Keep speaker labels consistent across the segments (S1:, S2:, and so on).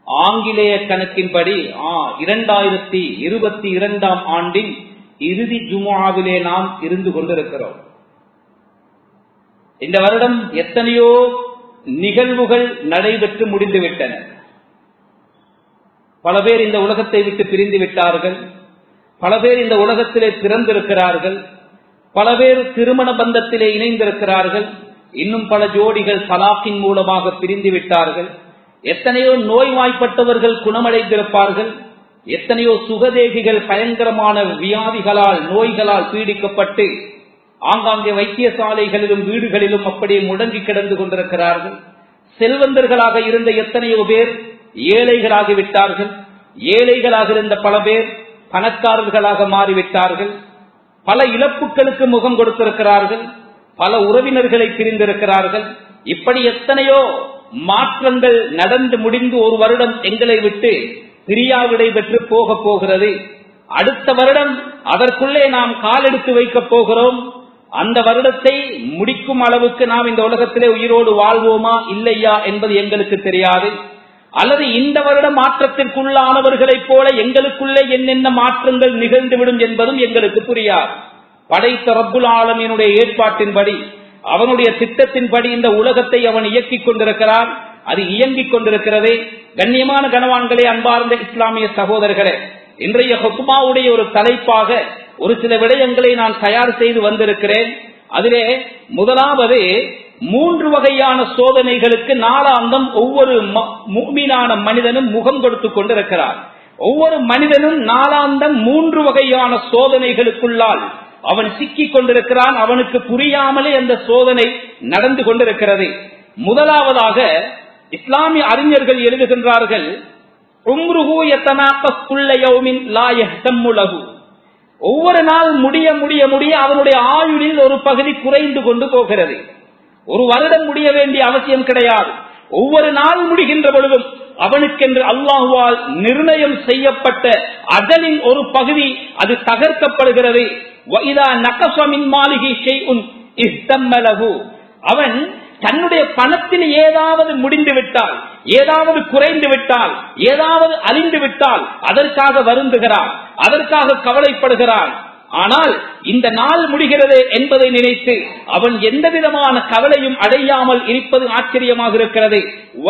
S1: ஆங்கிலேய கணக்கின்படி இரண்டாயிரத்தி இருபத்தி இரண்டாம் ஆண்டின் இறுதி ஜுமாவிலே நாம் இருந்து கொண்டிருக்கிறோம் இந்த வருடம் எத்தனையோ நிகழ்வுகள் நடைபெற்று முடிந்துவிட்டன பல பேர் இந்த உலகத்தை விட்டு பிரிந்து விட்டார்கள் பல பேர் இந்த உலகத்திலே பிறந்திருக்கிறார்கள் பல பேர் திருமண பந்தத்திலே இணைந்திருக்கிறார்கள் இன்னும் பல ஜோடிகள் தலாக்கின் மூலமாக பிரிந்து விட்டார்கள் எத்தனையோ நோய்வாய்ப்பட்டவர்கள் குணமடைந்திருப்பார்கள் எத்தனையோ சுகதேகிகள் பயங்கரமான வியாதிகளால் நோய்களால் பீடிக்கப்பட்டு ஆங்காங்கே வைத்தியசாலைகளிலும் வீடுகளிலும் அப்படியே முடங்கி கிடந்து கொண்டிருக்கிறார்கள் செல்வந்தர்களாக இருந்த எத்தனையோ பேர் ஏழைகளாகி விட்டார்கள் ஏழைகளாக இருந்த பல பேர் பணக்காரர்களாக மாறிவிட்டார்கள் பல இழப்புகளுக்கு முகம் கொடுத்திருக்கிறார்கள் பல உறவினர்களை பிரிந்திருக்கிறார்கள் இப்படி எத்தனையோ மாற்றங்கள் நடந்து முடிந்து ஒரு வருடம் எங்களை விட்டு பிரியாவிடை பெற்று போக போகிறது அடுத்த வருடம் அதற்குள்ளே நாம் காலெடுத்து வைக்கப் போகிறோம் அந்த வருடத்தை முடிக்கும் அளவுக்கு நாம் இந்த உலகத்திலே உயிரோடு வாழ்வோமா இல்லையா என்பது எங்களுக்கு தெரியாது அல்லது இந்த வருட மாற்றத்திற்குள்ளானவர்களைப் போல எங்களுக்குள்ளே என்னென்ன மாற்றங்கள் நிகழ்ந்துவிடும் என்பதும் எங்களுக்கு புரியாது படைத்த ரப்புல் ஆலமினுடைய ஏற்பாட்டின்படி அவனுடைய திட்டத்தின்படி இந்த உலகத்தை அவன் இயக்கிக் கொண்டிருக்கிறான் அது இயங்கிக் கொண்டிருக்கிறதே கண்ணியமான கனவான்களே அன்பார்ந்த இஸ்லாமிய சகோதரர்களே இன்றைய ஹொக்குமாவுடைய ஒரு தலைப்பாக ஒரு சில விடயங்களை நான் தயார் செய்து வந்திருக்கிறேன் அதிலே முதலாவது மூன்று வகையான சோதனைகளுக்கு நாளாந்தம் ஒவ்வொரு மீனான மனிதனும் முகம் கொடுத்து கொண்டிருக்கிறார் ஒவ்வொரு மனிதனும் நாளாந்தம் மூன்று வகையான சோதனைகளுக்குள்ளால் அவன் சிக்கிக் கொண்டிருக்கிறான் அவனுக்கு புரியாமலே அந்த சோதனை நடந்து கொண்டிருக்கிறது முதலாவதாக இஸ்லாமிய அறிஞர்கள் எழுதுகின்றார்கள் ஒவ்வொரு நாள் முடிய முடிய முடிய அவனுடைய ஆயுளில் ஒரு பகுதி குறைந்து கொண்டு போகிறது ஒரு வருடம் முடிய வேண்டிய அவசியம் கிடையாது ஒவ்வொரு நாள் முடிகின்ற பொழுதும் அவனுக்கென்று அல்லாஹுவால் நிர்ணயம் செய்யப்பட்ட அஜலின் ஒரு பகுதி அது தகர்க்கப்படுகிறது அவன் தன்னுடைய பணத்தில் ஏதாவது முடிந்து விட்டால் ஏதாவது குறைந்து விட்டால் ஏதாவது அழிந்து விட்டால் அதற்காக வருந்துகிறான் அதற்காக கவலைப்படுகிறான் ஆனால் இந்த நாள் முடிகிறது என்பதை நினைத்து அவன் எந்த விதமான கவலையும் அடையாமல் இருப்பது ஆச்சரியமாக இருக்கிறது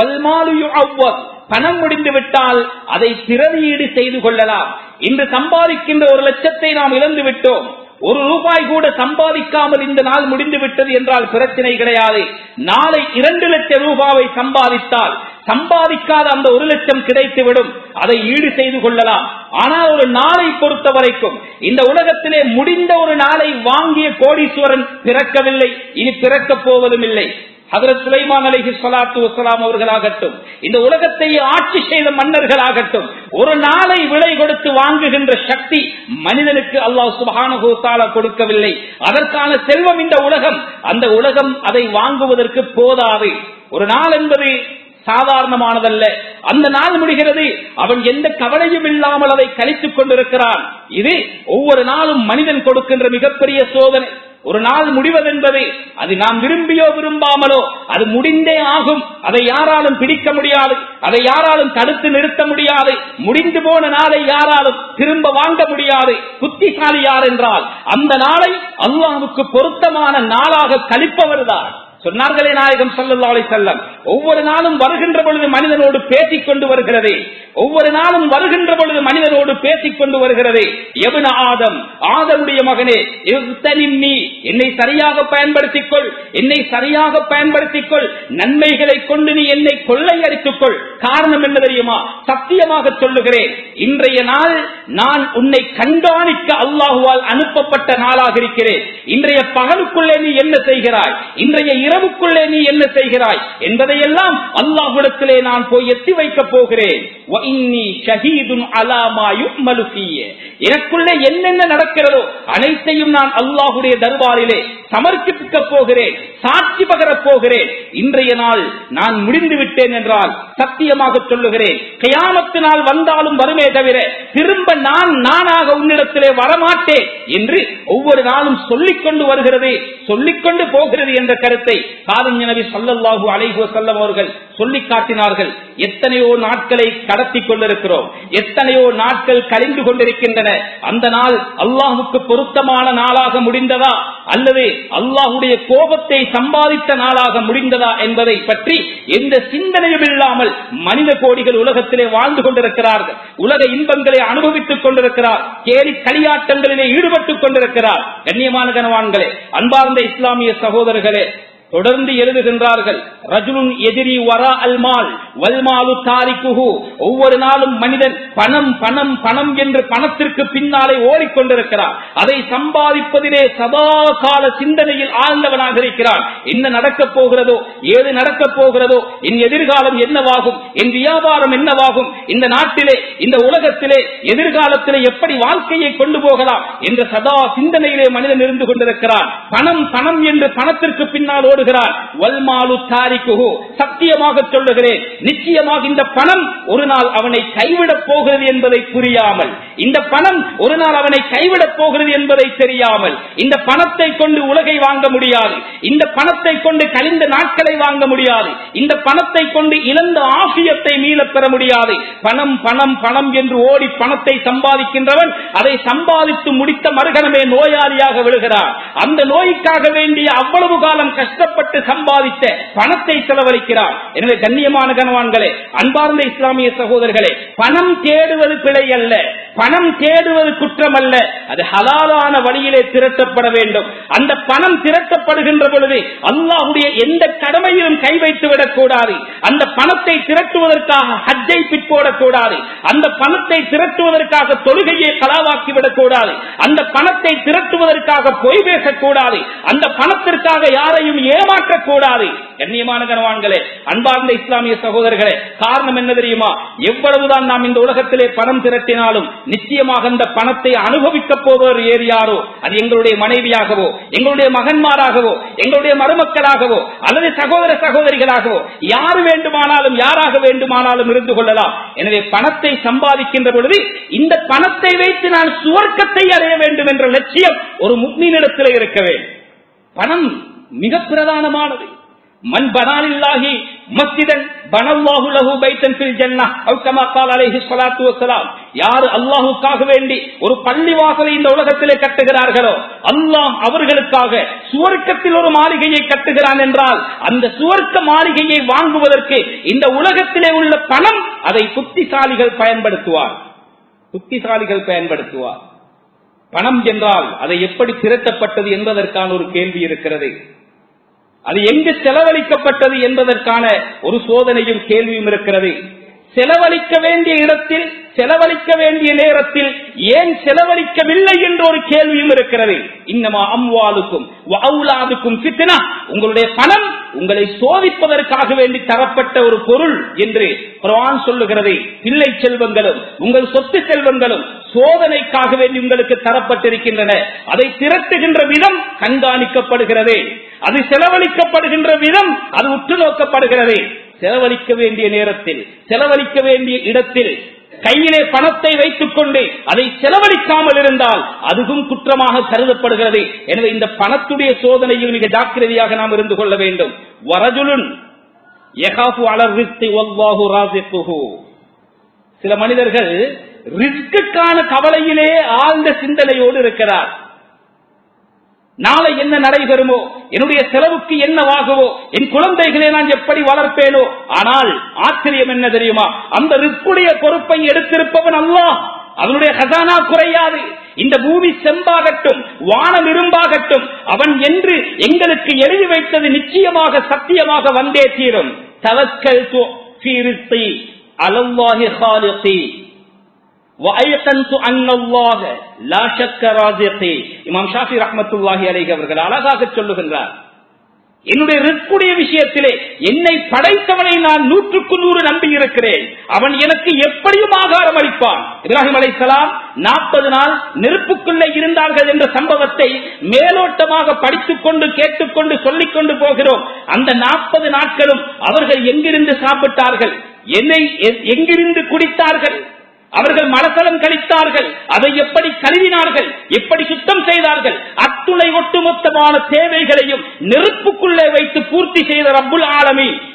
S1: பணம் முடிந்து விட்டால் அதை பிரதியீடு செய்து கொள்ளலாம் இன்று சம்பாதிக்கின்ற ஒரு லட்சத்தை நாம் இழந்து விட்டோம் ஒரு ரூபாய் கூட சம்பாதிக்காமல் இந்த நாள் முடிந்து விட்டது என்றால் பிரச்சனை கிடையாது நாளை இரண்டு லட்சம் ரூபாவை சம்பாதித்தால் சம்பாதிக்காத அந்த ஒரு லட்சம் கிடைத்துவிடும் அதை ஈடு செய்து கொள்ளலாம் ஆனால் ஒரு நாளை பொறுத்த வரைக்கும் இந்த உலகத்திலே முடிந்த ஒரு நாளை வாங்கிய கோடீஸ்வரன் பிறக்கவில்லை இனி பிறக்கப் போவதும் இல்லை ஹதரத் சுலைமான் அலஹி சலாத்து வசலாம் அவர்களாகட்டும் இந்த உலகத்தை ஆட்சி செய்த மன்னர்களாகட்டும் ஒரு நாளை விலை கொடுத்து வாங்குகின்ற சக்தி மனிதனுக்கு அல்லாஹ் சுபானுகோத்தால கொடுக்கவில்லை அதற்கான செல்வம் இந்த உலகம் அந்த உலகம் அதை வாங்குவதற்கு போதாது ஒரு நாள் என்பது சாதாரணமானதல்ல அந்த நாள் முடிகிறது அவன் எந்த கவலையும் இல்லாமல் அதை கழித்துக் கொண்டிருக்கிறான் இது ஒவ்வொரு நாளும் மனிதன் கொடுக்கின்ற மிகப்பெரிய சோதனை ஒரு நாள் முடிவதென்பது அது நாம் விரும்பியோ விரும்பாமலோ அது முடிந்தே ஆகும் அதை யாராலும் பிடிக்க முடியாது அதை யாராலும் தடுத்து நிறுத்த முடியாது முடிந்து போன நாளை யாராலும் திரும்ப வாங்க முடியாது புத்திசாலி யார் என்றால் அந்த நாளை அல்லாவுக்கு பொருத்தமான நாளாக கழிப்பவர்தான் சொன்னார்களே நாயகம் சல்லல்லாலை செல்லம் ஒவ்வொரு நாளும் வருகின்ற பொழுது மனிதனோடு பேசிக் கொண்டு வருகிறது ஒவ்வொரு நாளும் வருகின்ற பொழுது மனிதனோடு பேசிக் கொண்டு வருகிறது எவன ஆதம் ஆதமுடைய மகனே நீ என்னை சரியாக பயன்படுத்திக் கொள் என்னை சரியாக பயன்படுத்திக் கொள் நன்மைகளை கொண்டு நீ என்னை கொள்ளையடித்துக் கொள் காரணம் என்ன தெரியுமா சத்தியமாக சொல்லுகிறேன் இன்றைய நாள் நான் உன்னை கண்காணிக்க அல்லாஹுவால் அனுப்பப்பட்ட நாளாக இருக்கிறேன் இன்றைய பகலுக்குள்ளே நீ என்ன செய்கிறாய் இன்றைய இரவுக்குள்ளே நீ என்ன செய்கிறாய் என்பதையெல்லாம் அல்லாஹுடத்திலே நான் போய் எத்தி வைக்கப் போகிறேன் எனக்குள்ளே என்னென்ன நடக்கிறதோ அனைத்தையும் நான் அல்லாஹுடைய தர்பாரிலே சமர்ப்பிக்க போகிறேன் சாட்சி பகரப் போகிறேன் இன்றைய நாள் நான் முடிந்து விட்டேன் என்றால் சத்தியமாக சொல்லுகிறேன் கயாமத்து நாள் வந்தாலும் வருமே தவிர திரும்ப நான் நானாக உன்னிடத்திலே வரமாட்டேன் என்று ஒவ்வொரு நாளும் சொல்லிக் கொண்டு வருகிறது சொல்லிக் கொண்டு போகிறது என்ற கருத்தை காவிஞ நபி சொல்லல்லாஹு அலைஹு வசல்லம் அவர்கள் சொல்லி காட்டினார்கள் எத்தனையோ நாட்களை கடத்தி கொண்டிருக்கிறோம் எத்தனையோ நாட்கள் கழிந்து கொண்டிருக்கின்றன அந்த நாள் அல்லாஹுக்கு பொருத்தமான நாளாக முடிந்ததா அல்லது அல்லாஹுடைய கோபத்தை சம்பாதித்த நாளாக முடிந்ததா என்பதை பற்றி எந்த சிந்தனையும் இல்லாமல் மனித கோடிகள் உலகத்திலே வாழ்ந்து கொண்டிருக்கிறார்கள் உலக இன்பங்களை அனுபவித்துக் கொண்டிருக்கிறார் கேலி களியாட்டங்களிலே ஈடுபட்டுக் கொண்டிருக்கிறார் கண்ணியமான கனவான்களே அன்பார்ந்த இஸ்லாமிய சகோதரர்களே தொடர்ந்து எழுதுகின்றார்கள் ரஜுலுன் எதிரி வரா அல்மால் வல்மாலு தாரிக்குஹு ஒவ்வொரு நாளும் மனிதன் பணம் பணம் பணம் என்று பணத்திற்கு பின்னாலே ஓடிக்கொண்டிருக்கிறார் அதை சம்பாதிப்பதிலே சதா கால சிந்தனையில் ஆழ்ந்தவனாக இருக்கிறான் என்ன நடக்கப் போகிறதோ ஏது நடக்கப் போகிறதோ என் எதிர்காலம் என்னவாகும் என் வியாபாரம் என்னவாகும் இந்த நாட்டிலே இந்த உலகத்திலே எதிர்காலத்திலே எப்படி வாழ்க்கையை கொண்டு போகலாம் என்ற சதா சிந்தனையிலே மனிதன் இருந்து கொண்டிருக்கிறான் பணம் பணம் என்று பணத்திற்கு பின்னால் ஓடுகிறான் வல்மாலு தாரிக்குஹு சத்தியமாக சொல்லுகிறேன் நிச்சயமாக இந்த பணம் ஒரு நாள் அவனை கைவிடப் போகிறது என்பதை புரியாமல் இந்த பணம் ஒரு நாள் அவனை கைவிடப் போகிறது என்பதை தெரியாமல் இந்த பணத்தை கொண்டு உலகை வாங்க முடியாது இந்த பணத்தை கொண்டு கழிந்த நாட்களை வாங்க முடியாது இந்த பணத்தை கொண்டு இழந்த ஆசியத்தை மீளப் பெற முடியாது பணம் பணம் பணம் என்று ஓடி பணத்தை சம்பாதிக்கின்றவன் அதை சம்பாதித்து முடித்த மறுகணமே நோயாளியாக விழுகிறார் அந்த நோய்க்காக வேண்டிய அவ்வளவு காலம் கஷ்டப்பட்டு சம்பாதித்த பணத்தை செலவழிக்கிறார் எனவே கண்ணியமான கனவான்களே அன்பார்ந்த இஸ்லாமிய சகோதரர்களே பணம் தேடுவது பிழை அல்ல பணம் தேடுவது குற்றம் அல்ல அது ஹலாலான வழியிலே திரட்டப்பட வேண்டும் அந்த பணம் திரட்டப்படுகின்ற பொழுது அல்லாஹுடைய எந்த கடமையிலும் கை வைத்து விடக்கூடாது அந்த பணத்தை திரட்டுவதற்காக ஹஜ்ஜை பிற்போடக்கூடாது அந்த பணத்தை திரட்டுவதற்காக தொழுகையை கலாவாக்கி விடக்கூடாது அந்த பணத்தை திரட்டுவதற்காக பொய் பேசக்கூடாது அந்த பணத்திற்காக யாரையும் ஏமாற்றக்கூடாது கண்ணியமான கனவான்களே அன்பார்ந்த இஸ்லாமிய சகோதரர்களே காரணம் என்ன தெரியுமா எவ்வளவுதான் நாம் இந்த உலகத்திலே பணம் திரட்டினாலும் நிச்சயமாக அந்த பணத்தை அனுபவிக்கப் போவர் ஏறு யாரோ அது எங்களுடைய மனைவியாகவோ எங்களுடைய மகன்மாராகவோ எங்களுடைய மருமக்களாகவோ அல்லது சகோதர சகோதரிகளாகவோ யார் வேண்டுமானாலும் யாராக வேண்டுமானாலும் இருந்து கொள்ளலாம் எனவே பணத்தை சம்பாதிக்கின்ற பொழுது இந்த பணத்தை வைத்து நான் சுவர்க்கத்தை அடைய வேண்டும் என்ற லட்சியம் ஒரு முக்மீனிடத்தில் இருக்க வேண்டும் பணம் மிக பிரதானமானது மண் பனாலில்லாஹி மஸ்ஜிதன் பனல்லாஹு லஹு பைத்தன் ஃபில் ஜன்னah அவ் கமா قال عليه الصلاه والسلام யார் அல்லாஹ்வுக்காக வேண்டி ஒரு பள்ளி வாசலை இந்த உலகத்திலே கட்டுகிறார்களோ அல்லாஹ் அவர்களுக்காக சுவர்க்கத்தில் ஒரு மாளிகையை கட்டுகிறான் என்றால் அந்த சுவர்க்க மாளிகையை வாங்குவதற்கு இந்த உலகத்திலே உள்ள பணம் அதை புத்திசாலிகள் பயன்படுத்துவார் புத்திசாலிகள் பயன்படுத்துவார் பணம் என்றால் அதை எப்படி திரட்டப்பட்டது என்பதற்கான ஒரு கேள்வி இருக்கிறது அது எங்கு செலவழிக்கப்பட்டது என்பதற்கான ஒரு சோதனையும் கேள்வியும் இருக்கிறது செலவழிக்க வேண்டிய இடத்தில் செலவழிக்க வேண்டிய நேரத்தில் ஏன் செலவழிக்கவில்லை என்ற ஒரு கேள்வியும் இருக்கிறது இன்னமா அம்வாலுக்கும் அவுலாதுக்கும் சித்தனா உங்களுடைய பணம் உங்களை சோதிப்பதற்காக வேண்டி தரப்பட்ட ஒரு பொருள் என்று குர்ஆன் சொல்லுகிறது பிள்ளை செல்வங்களும் உங்கள் சொத்து செல்வங்களும் சோதனைக்காக வேண்டி உங்களுக்கு தரப்பட்டிருக்கின்றன அதை திரட்டுகின்ற விதம் கண்காணிக்கப்படுகிறது அது செலவழிக்கப்படுகின்ற விதம் அது உற்று நோக்கப்படுகிறது செலவழிக்க வேண்டிய நேரத்தில் செலவழிக்க வேண்டிய இடத்தில் கையிலே பணத்தை வைத்துக் கொண்டு அதை செலவழிக்காமல் இருந்தால் அதுவும் குற்றமாக கருதப்படுகிறது எனவே இந்த பணத்துடைய சோதனையில் மிக ஜாக்கிரதையாக நாம் இருந்து கொள்ள வேண்டும் வரஜுலுன் யகாஃபு அலர் ரிஸ்தி வல்லாஹு ராசிக்குஹு சில மனிதர்கள் ரிஸ்குக்கான கவலையிலே ஆழ்ந்த சிந்தனையோடு இருக்கிறார் நாளை என்ன நடைபெறுமோ என்னுடைய செலவுக்கு என்னவாகவோ என் குழந்தைகளை நான் எப்படி வளர்ப்பேனோ ஆனால் ஆச்சரியம் என்ன தெரியுமா அந்த ரிஸ்குடைய பொறுப்பை எடுத்திருப்பவன் அல்லாஹ் அவனுடைய ஹசானா குறையாது இந்த பூமி செம்பாகட்டும் வானம் இரும்பாகட்டும் அவன் என்று எங்களுக்கு எழுதி வைத்தது நிச்சயமாக சத்தியமாக வந்தே தீரும் தவக்கல் அலல்லாஹி ஹாலிகி அவர்கள் அழகாக சொல்லுகின்றார் என்னுடைய ரிஸ்குடைய விஷயத்திலே என்னை படைத்தவனை நான் நூற்றுக்கு நூறு நம்பி இருக்கிறேன் அவன் எனக்கு எப்படியும் ஆகாரம் அளிப்பான் இப்ராஹிம் அலைசலாம் நாற்பது நாள் நெருப்புக்குள்ளே இருந்தார்கள் என்ற சம்பவத்தை மேலோட்டமாக படித்துக் கொண்டு கேட்டுக்கொண்டு சொல்லிக் கொண்டு போகிறோம் அந்த நாற்பது நாட்களும் அவர்கள் எங்கிருந்து சாப்பிட்டார்கள் என்னை எங்கிருந்து குடித்தார்கள் அவர்கள் மலசலம் கழித்தார்கள் அதை எப்படி கழுவினார்கள் எப்படி சுத்தம் செய்தார்கள் அத்துணை ஒட்டுமொத்தமான தேவைகளையும் நெருப்புக்குள்ளே வைத்து பூர்த்தி செய்த ரப்புல் ஆலமி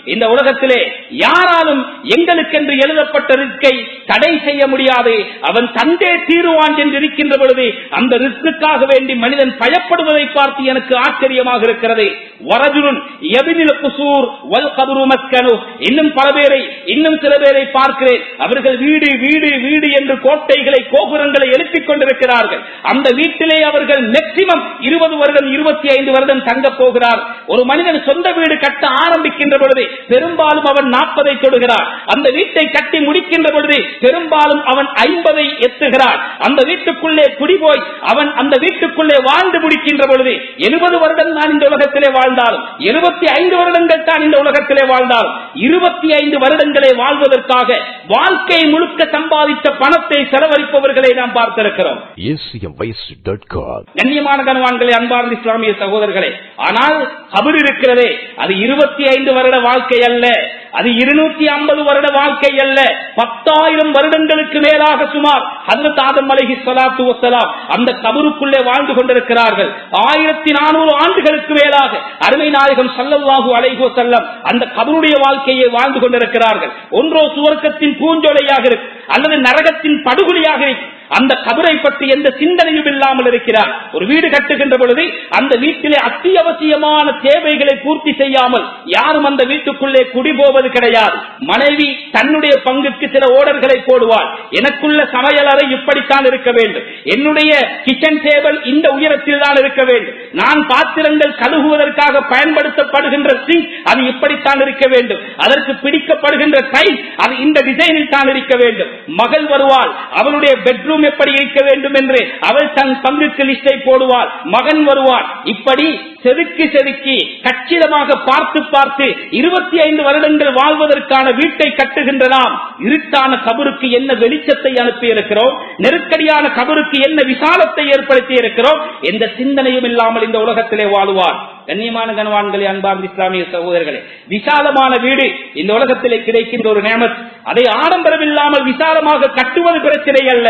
S1: இந்த உலகத்திலே யாராலும் எங்களுக்கென்று எழுதப்பட்ட ரிஸ்கை தடை செய்ய முடியாது அவன் தந்தே தீருவான் என்று இருக்கின்ற பொழுது அந்த ரிஸ்க்குக்காக வேண்டி மனிதன் பயப்படுவதை பார்த்து எனக்கு ஆச்சரியமாக இருக்கிறது வரஜுருன் எபினில் குசூர் வல் கபரு மஸ்கனு இன்னும் பல பேரை இன்னும் சில பேரை பார்க்கிறேன் அவர்கள் வீடு வீடு வீடு என்று கோட்டைகளை கோபுரங்களை எழுப்பிக் கொண்டிருக்கிறார்கள் அந்த வீட்டிலே அவர்கள் மேக்சிமம் இருபது வருடம் இருபத்தி ஐந்து வருடம் தங்கப் போகிறார் ஒரு மனிதன் சொந்த வீடு கட்ட ஆரம்பிக்கின்ற பொழுது பெரும்பாலும் அவன் நாற்பதை தொடுகிறார் அந்த வீட்டை கட்டி முடிக்கின்ற பொழுது பெரும்பாலும் அவன் ஐம்பதை எத்துகிறார் அந்த வீட்டுக்குள்ளே குடிபோய் அவன் அந்த வீட்டுக்குள்ளே வாழ்ந்து முடிக்கின்ற பொழுது எழுபது வருடம் நான் இந்த உலகத்திலே வாழ்ந்தாலும் எழுபத்தி ஐந்து வருடங்கள் தான் இந்த உலகத்திலே வாழ்ந்தாலும் இருபத்தி ஐந்து வருடங்களை வாழ்வதற்காக வாழ்க்கை முழுக்க சம்பாதித்த பணத்தை செலவழிப்பவர்களை நாம் பார்த்திருக்கிறோம்
S2: acmvoice.com.
S1: கண்ணியமான கனவான்களே அன்பார்ந்த இஸ்லாமிய சகோதரர்களே ஆனால் கபர் இருக்கிறதே அது இருபத்தி ஐந்து வருட வாழ்க்கை அல்ல அது இருநூத்தி ஐம்பது வருட வாழ்க்கை அல்ல பத்தாயிரம் வருடங்களுக்கு மேலாக சுமார் ஹசரத் ஆதம் அலஹி சலாத்து வசலாம் அந்த கபருக்குள்ளே வாழ்ந்து கொண்டிருக்கிறார்கள் ஆயிரத்தி நானூறு ஆண்டுகளுக்கு மேலாக அருமை நாயகம் சல்லல்லாஹு அலைஹோ செல்லம் அந்த கபருடைய வாழ்க்கையை வாழ்ந்து கொண்டிருக்கிறார்கள் ஒன்றோ சுவர்க்கத்தின் பூஞ்சோலையாக இருக்கு அல்லது நரகத்தின் படுகொலியாக இருக்கு அந்த கபரை பற்றி எந்த சிந்தனையும் இல்லாமல் இருக்கிறார் ஒரு வீடு கட்டுகின்ற பொழுது அந்த வீட்டிலே அத்தியாவசியமான தேவைகளை பூர்த்தி செய்யாமல் யாரும் அந்த வீட்டுக்குள்ளே குடிபோவது கிடையாது மனைவி தன்னுடைய பங்குக்கு சில ஓடர்களை போடுவாள் எனக்குள்ள சமையலறை இப்படித்தான் இருக்க வேண்டும் என்னுடைய கிச்சன் டேபிள் இந்த உயரத்தில் தான் இருக்க வேண்டும் நான் பாத்திரங்கள் கழுகுவதற்காக பயன்படுத்தப்படுகின்ற சிங்க் அது இப்படித்தான் இருக்க வேண்டும் அதற்கு பிடிக்கப்படுகின்ற டைல் அது இந்த டிசைனில் தான் இருக்க வேண்டும் மகள் வருவாள் அவளுடைய பெட்ரூம் எப்படி இருக்க வேண்டும் என்று அவள் தன் பங்குக்கு லிஸ்டை போடுவாள் மகன் வருவான் இப்படி செதுக்கி செதுக்கி கச்சிதமாக பார்த்து பார்த்து இருபத்தி ஐந்து வருடங்கள் வாழ்வதற்கான வீட்டை கட்டுகின்ற நாம் இருட்டான கபருக்கு என்ன வெளிச்சத்தை அனுப்பி இருக்கிறோம் நெருக்கடியான கபருக்கு என்ன விசாலத்தை ஏற்படுத்தி இருக்கிறோம் எந்த சிந்தனையும் இல்லாமல் இந்த உலகத்திலே வாழுவார் கண்ணியமான கனவான்களே அன்பார்ந்த இஸ்லாமிய சகோதரர்களே விசாலமான வீடு இந்த உலகத்திலே கிடைக்கின்ற ஒரு நேமத் அதை ஆடம்பரம் இல்லாமல் விசாலமாக கட்டுவது பிரச்சனை அல்ல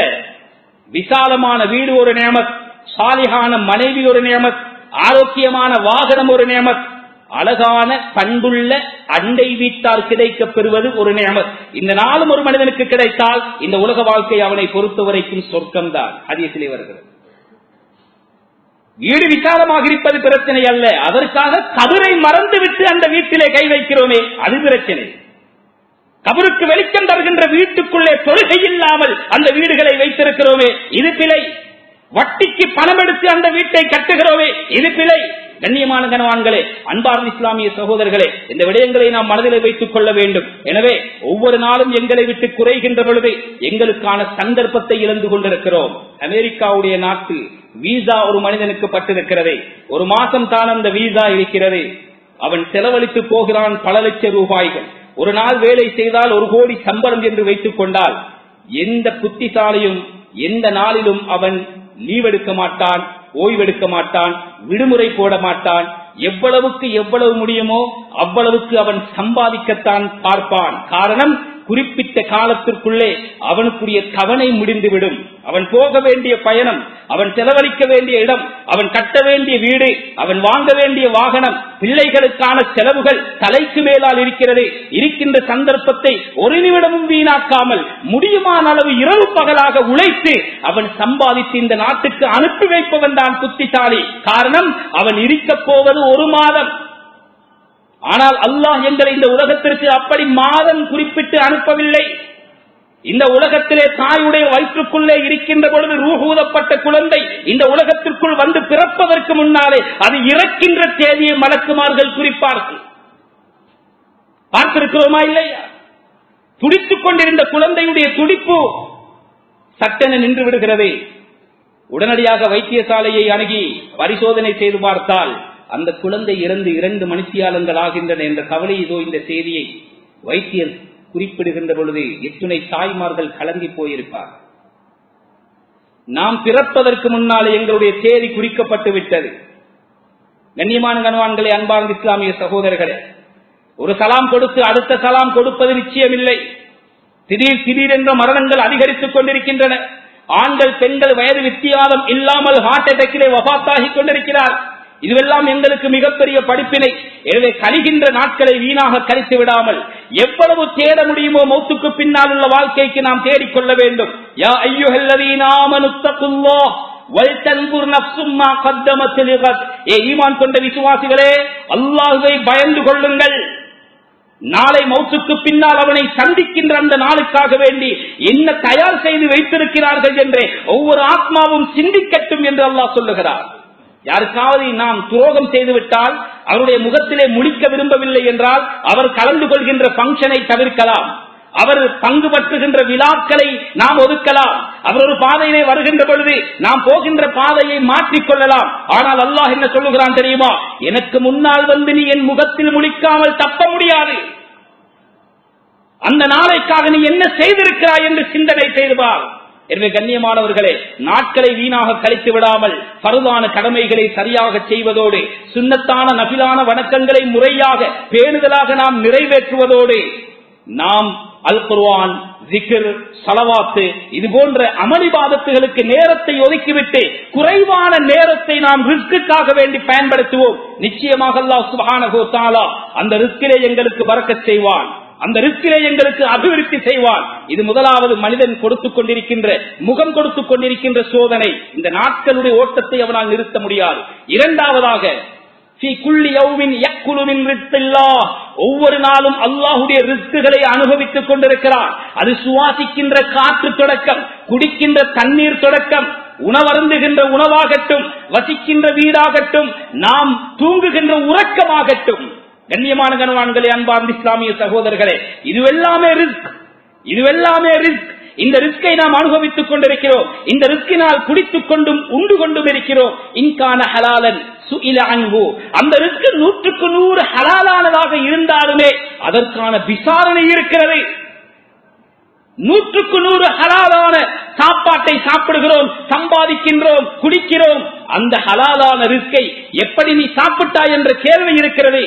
S1: விசாலமான வீடு ஒரு நேமத் சாலிகான மனைவி ஒரு நேமத் ஆரோக்கியமான வாகனம் ஒரு நேமத் அழகான பண்புள்ள அண்டை வீட்டார் கிடைக்கப் பெறுவது ஒரு நேமத் இந்த நாளும் ஒரு மனிதனுக்கு கிடைத்தால் இந்த உலக வாழ்க்கை அவனை பொறுத்தவரைக்கும் சொர்க்கம்தான் அதிகத்திலே வருகிறது வீடு விசாலமாக இருப்பது பிரச்சனை அல்ல அதற்காக கபரை மறந்துவிட்டு அந்த வீட்டிலே கை வைக்கிறோமே அது பிரச்சனை கபருக்கு வெளிச்சம் தருகின்ற வீட்டுக்குள்ளே தொழுகை இல்லாமல் அந்த வீடுகளை வைத்திருக்கிறோமே இது பிழை வட்டிக்கு பணம் எடுத்து அந்த வீட்டை கட்டுகிறோமே இது பிழை கண்ணியமான கனவான்களே அன்பார்ந்த இஸ்லாமிய சகோதரர்களே இந்த விடயங்களை நாம் மனதில் வைத்துக் கொள்ள வேண்டும் எனவே ஒவ்வொரு நாளும் எங்களை விட்டு குறைகின்ற பொழுது எங்களுக்கான சந்தர்ப்பத்தை இழந்து கொண்டிருக்கிறோம் அமெரிக்காவுடைய நாட்டு வீசா ஒரு மனிதனுக்கு பட்டிருக்கிறது ஒரு மாசம் தான் அந்த வீசா இருக்கிறது அவன் செலவழித்து போகிறான் பல லட்சம் ரூபாய்கள் ஒரு நாள் வேலை செய்தால் ஒரு கோடி சம்பளம் என்று வைத்துக் கொண்டால் எந்த புத்திசாலியும் எந்த நாளிலும் அவன் லீவ் எடுக்க மாட்டான் ஓய்வெடுக்க மாட்டான் விடுமுறை போட மாட்டான் எவ்வளவுக்கு எவ்வளவு முடியுமோ அவ்வளவுக்கு அவன் சம்பாதிக்கத்தான் பார்ப்பான் காரணம் குறிப்பிட்ட காலத்திற்குள்ளே அவனுக்குரிய தவணை முடிந்துவிடும் அவன் போக வேண்டிய பயணம் அவன் செலவழிக்க வேண்டிய இடம் அவன் கட்ட வேண்டிய வீடு அவன் வாங்க வேண்டிய வாகனம் பிள்ளைகளுக்கான செலவுகள் தலைக்கு மேலால் இருக்கிறது இருக்கின்ற சந்தர்ப்பத்தை ஒரு நிமிடமும் வீணாக்காமல் முடியுமான அளவு இரவு பகலாக உழைத்து அவன் சம்பாதித்து இந்த நாட்டுக்கு அனுப்பி வைப்பவன் தான் புத்திசாலி காரணம் அவன் இருக்கப் போவது ஒரு மாதம் ஆனால் அல்லாஹ் எங்களை இந்த உலகத்திற்கு அப்படி மாதம் குறிப்பிட்டு அனுப்பவில்லை இந்த உலகத்திலே தாயுடைய வயிற்றுக்குள்ளே இருக்கின்ற பொழுது ரூகூதப்பட்ட குழந்தை இந்த உலகத்திற்குள் வந்து பிறப்பதற்கு முன்னாலே அது இறக்கின்ற தேதியை மலக்குமார்கள் குறிப்பார்கள் பார்த்திருக்கிறோமா இல்லையா துடித்துக் கொண்டிருந்த குழந்தையுடைய துடிப்பு சட்டென நின்று விடுகிறது உடனடியாக வைத்தியசாலையை அணுகி பரிசோதனை செய்து பார்த்தால் அந்த குழந்தை இறந்து இரண்டு மனுஷியாளங்கள் ஆகின்றன என்ற கவலை இதோ இந்த செய்தியை வைத்தியர் குறிப்பிடுகின்ற பொழுது எத்துணை தாய்மார்கள் கலங்கி போயிருப்பார் நாம் பிறப்பதற்கு முன்னாலே எங்களுடைய தேதி குறிக்கப்பட்டு விட்டது கண்ணியமான கனவான்களே அன்பார்ந்த இஸ்லாமிய சகோதரர்களே ஒரு சலாம் கொடுத்து அடுத்த சலாம் கொடுப்பது நிச்சயமில்லை திடீர் திடீர் என்ற மரணங்கள் அதிகரித்துக் கொண்டிருக்கின்றன ஆண்கள் பெண்கள் வயது வித்தியாசம் இல்லாமல் ஹார்ட் அட்டாக்கிலே வபாத்தாகி கொண்டிருக்கிறார் இதுவெல்லாம் எங்களுக்கு மிகப்பெரிய படிப்பினை எனவே கழிகின்ற நாட்களை வீணாக கழித்து விடாமல் எவ்வளவு தேட முடியுமோ மௌத்துக்கு பின்னால் உள்ள வாழ்க்கைக்கு நாம் தேடிக்கொள்ள வேண்டும் யா ஐயுஹல்லதீனாமனுத்தகுல்லாஹ் வல்தன்புர் நஃப்சும் மா கத்தமத் லிகத் ஏ ஈமான் கொண்ட விசுவாசிகளே அல்லாஹ்வை பயந்து கொள்ளுங்கள் நாளை மௌத்துக்கு பின்னால் அவனை சந்திக்கின்ற அந்த நாளுக்காக வேண்டி என்ன தயார் செய்து வைத்திருக்கிறார்கள் என்று ஒவ்வொரு ஆத்மாவும் சிந்திக்கட்டும் என்று அல்லாஹ் சொல்லுகிறார் யாருக்காவது நாம் துரோகம் செய்துவிட்டால் அவருடைய முகத்திலே முடிக்க விரும்பவில்லை என்றால் அவர் கலந்து கொள்கின்ற பங்கனை தவிர்க்கலாம் அவர் பங்கு பற்றுகின்ற விழாக்களை நாம் ஒதுக்கலாம் அவர் ஒரு பாதையிலே வருகின்ற பொழுது நாம் போகின்ற பாதையை மாற்றிக் கொள்ளலாம் ஆனால் அல்லாஹ் என்ன சொல்லுகிறான் தெரியுமா எனக்கு முன்னால் வந்து நீ என் முகத்தில் முடிக்காமல் தப்ப முடியாது அந்த நாளைக்காக நீ என்ன செய்திருக்கிறாய் என்று சிந்தனை செய்துவார் எனவே கண்ணியமானவர்களே நாட்களை வீணாக கழித்து விடாமல் பருவான கடமைகளை சரியாக செய்வதோடு சுண்ணத்தான நபிலான வணக்கங்களை முறையாக பேணுதலாக நாம் நிறைவேற்றுவதோடு நாம் அல் குர்வான் ஜிகிர் சலவாத்து இது போன்ற அமளிபாதத்துகளுக்கு நேரத்தை ஒதுக்கிவிட்டு குறைவான நேரத்தை நாம் ரிஸ்க்குக்காக வேண்டி பயன்படுத்துவோம் நிச்சயமாக அல்லாஹ் சுபஹானஹு தஆலா அந்த ரிஸ்கிலே எங்களுக்கு பறக்கச் செய்வான் அந்த ரிஸ்கிலே எங்களுக்கு அபிவிருத்தி செய்வான் இது முதலாவது மனிதன் கொடுத்துக் கொண்டிருக்கின்ற முகம் கொடுத்துக் கொண்டிருக்கின்ற சோதனை இந்த நாட்களுடைய ஓட்டத்தை அவனால் நிறுத்த முடியாது இரண்டாவதாக ஒவ்வொரு நாளும் அல்லாஹுடைய ரிஸ்குகளை அனுபவித்துக் கொண்டிருக்கிறார் அது சுவாசிக்கின்ற காற்று தொடக்கம் குடிக்கின்ற தண்ணீர் தொடக்கம் உணவருந்துகின்ற உணவாகட்டும் வசிக்கின்ற வீடாகட்டும் நாம் தூங்குகின்ற உறக்கமாகட்டும் கண்ணியமான கனவான்களே அன்பார்ந்த இஸ்லாமிய சகோதரர்களே இதுவெல்லாமே ரிஸ்க் இதுவெல்லாமே ரிஸ்க் இந்த ரிஸ்கை நாம் அனுபவித்துக் கொண்டிருக்கிறோம் இந்த ரிஸ்கினால் குடித்துக் கொண்டும் உண்டு கொண்டும் இருக்கிறோம் இன்கான ஹலாலன் சுயில அன்பு அந்த ரிஸ்க் நூற்றுக்கு நூறு ஹலாலானதாக இருந்தாலுமே அதற்கான விசாரணை இருக்கிறது நூற்றுக்கு நூறு ஹலாலான சாப்பாட்டை சாப்பிடுகிறோம் சம்பாதிக்கின்றோம் குடிக்கிறோம் அந்த ஹலாலான ரிஸ்கை எப்படி நீ சாப்பிட்டாய் என்ற கேள்வி இருக்கிறது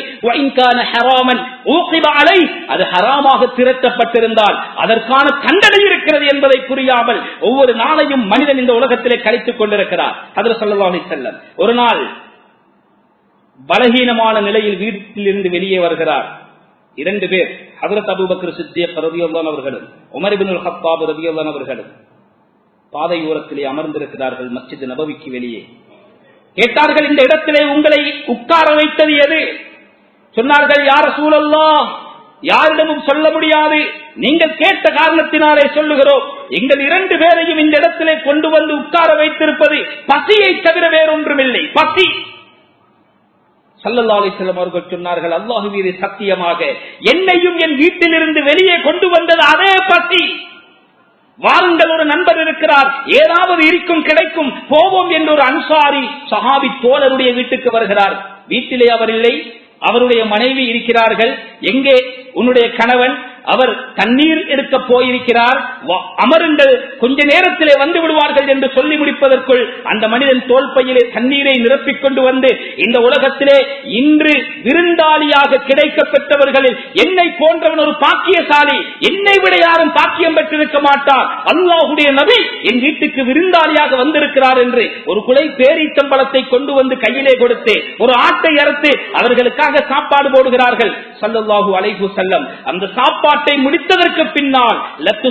S1: அது ஹராமாக திரட்டப்பட்டிருந்தால் அதற்கான தண்டனை இருக்கிறது என்பதை புரியாமல் ஒவ்வொரு நாளையும் மனிதன் இந்த உலகத்திலே கழித்துக் கொண்டிருக்கிறார் அதில் சொல்லலாம் செல்லம் ஒரு நாள் பலகீனமான நிலையில் வீட்டில் இருந்து வெளியே வருகிறார் இரண்டு பேர் ஹதரத் அபுபக்கர் சித்தியக் ரவியுல்லான் அவர்களும் உமர்பின் ஹப்பாப் ரவியுல்லான் அவர்களும் பாதையோரத்திலே அமர்ந்திருக்கிறார்கள் மஸ்ஜித் நபவிக்கு வெளியே கேட்டார்கள் இந்த இடத்திலே உங்களை உட்கார வைத்தது எது சொன்னார்கள் யார் சூழல்லா யாரிடமும் சொல்ல முடியாது நீங்கள் கேட்ட காரணத்தினாலே சொல்லுகிறோம் எங்கள் இரண்டு பேரையும் இந்த இடத்திலே கொண்டு வந்து உட்கார வைத்திருப்பது பசியை தவிர வேறொன்றுமில்லை பசி சல்லல்லா அலிஸ்லம் அவர்கள் சொன்னார்கள் அல்லாஹு மீது சத்தியமாக என்னையும் என் வீட்டிலிருந்து வெளியே கொண்டு வந்தது அதே பசி வாருங்கள் ஒரு நண்பர் இருக்கிறார் ஏதாவது இருக்கும் கிடைக்கும் போவோம் என்று ஒரு அன்சாரி சஹாபி தோழருடைய வீட்டுக்கு வருகிறார் வீட்டிலே அவர் இல்லை அவருடைய மனைவி இருக்கிறார்கள் எங்கே உன்னுடைய கணவன் அவர் தண்ணீர் எடுக்க போயிருக்கிறார் அமருங்கள் கொஞ்ச நேரத்திலே வந்து விடுவார்கள் என்று சொல்லி முடிப்பதற்குள் அந்த மனிதன் தோல் பையிலே தண்ணீரை நிரப்பிக் கொண்டு வந்து இந்த உலகத்திலே இன்று விருந்தாளியாக கிடைக்க பெற்றவர்களில் என்னை போன்றவன் ஒரு பாக்கியசாலி என்னை விட யாரும் பாக்கியம் பெற்றிருக்க மாட்டார் அல்லாஹுடைய நபி என் வீட்டுக்கு விருந்தாளியாக வந்திருக்கிறார் என்று ஒரு குலை பேரீச்சம்பளத்தை கொண்டு வந்து கையிலே கொடுத்து ஒரு ஆட்டை அறுத்து அவர்களுக்காக சாப்பாடு போடுகிறார்கள் சல்லல்லாஹு அலைஹு செல்லம் அந்த சாப்பாட்டை முடித்ததற்கு பின்னால்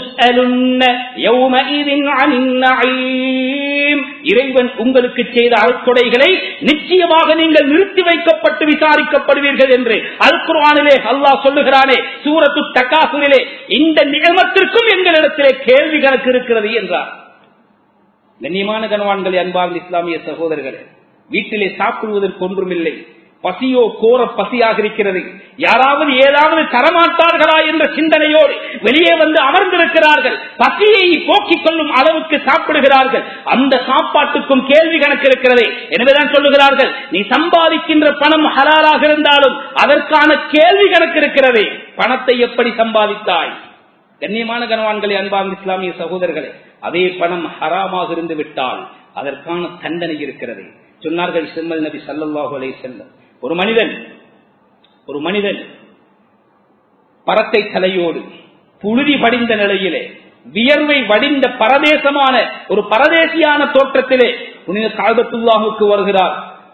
S1: இறைவன் உங்களுக்கு செய்த அல்கொடைகளை நிச்சயமாக நீங்கள் நிறுத்தி வைக்கப்பட்டு விசாரிக்கப்படுவீர்கள் என்று அல் குர்ஆனிலே அல்லாஹ் சொல்லுகிறானே சூரத்து தக்காசுரிலே இந்த நியமத்திற்கும் எங்களிடத்திலே கேள்வி கணக்கு இருக்கிறது என்றார் கண்ணியமான கனவான்களே அன்பார்ந்த இஸ்லாமிய சகோதரர்களே வீட்டிலே சாப்பிடுவதற்கு ஒன்றுமில்லை பசியோ கோர பசியாக இருக்கிறது யாராவது ஏதாவது தரமாட்டார்களா என்ற சிந்தனையோடு வெளியே வந்து அமர்ந்திருக்கிறார்கள் பசியை போக்கிக் கொள்ளும் அளவுக்கு சாப்பிடுகிறார்கள் அந்த சாப்பாட்டுக்கும் கேள்வி கணக்கு இருக்கிறது எனவேதான் சொல்லுகிறார்கள் நீ சம்பாதிக்கின்ற பணம் ஹலாலாக இருந்தாலும் அதற்கான கேள்வி கணக்கு இருக்கிறது பணத்தை எப்படி சம்பாதித்தாய் கண்ணியமான கனவான்களே அன்பார்ந்த இஸ்லாமிய சகோதரர்களே அதே பணம் ஹராமாக இருந்து விட்டால் அதற்கான தண்டனை இருக்கிறது சொன்னார்கள் செம்மல் நபி சல்லாஹூ அலை செல்லம் ஒரு மனிதன் ஒரு மனிதன் பறத்தை தலையோடு புழுதி படிந்த நிலையிலே வியர்வை வடிந்த பரதேசமான ஒரு பரதேசியான தோற்றத்திலே புனித கால்பத்துல்லாஹுக்கு வருகிறார்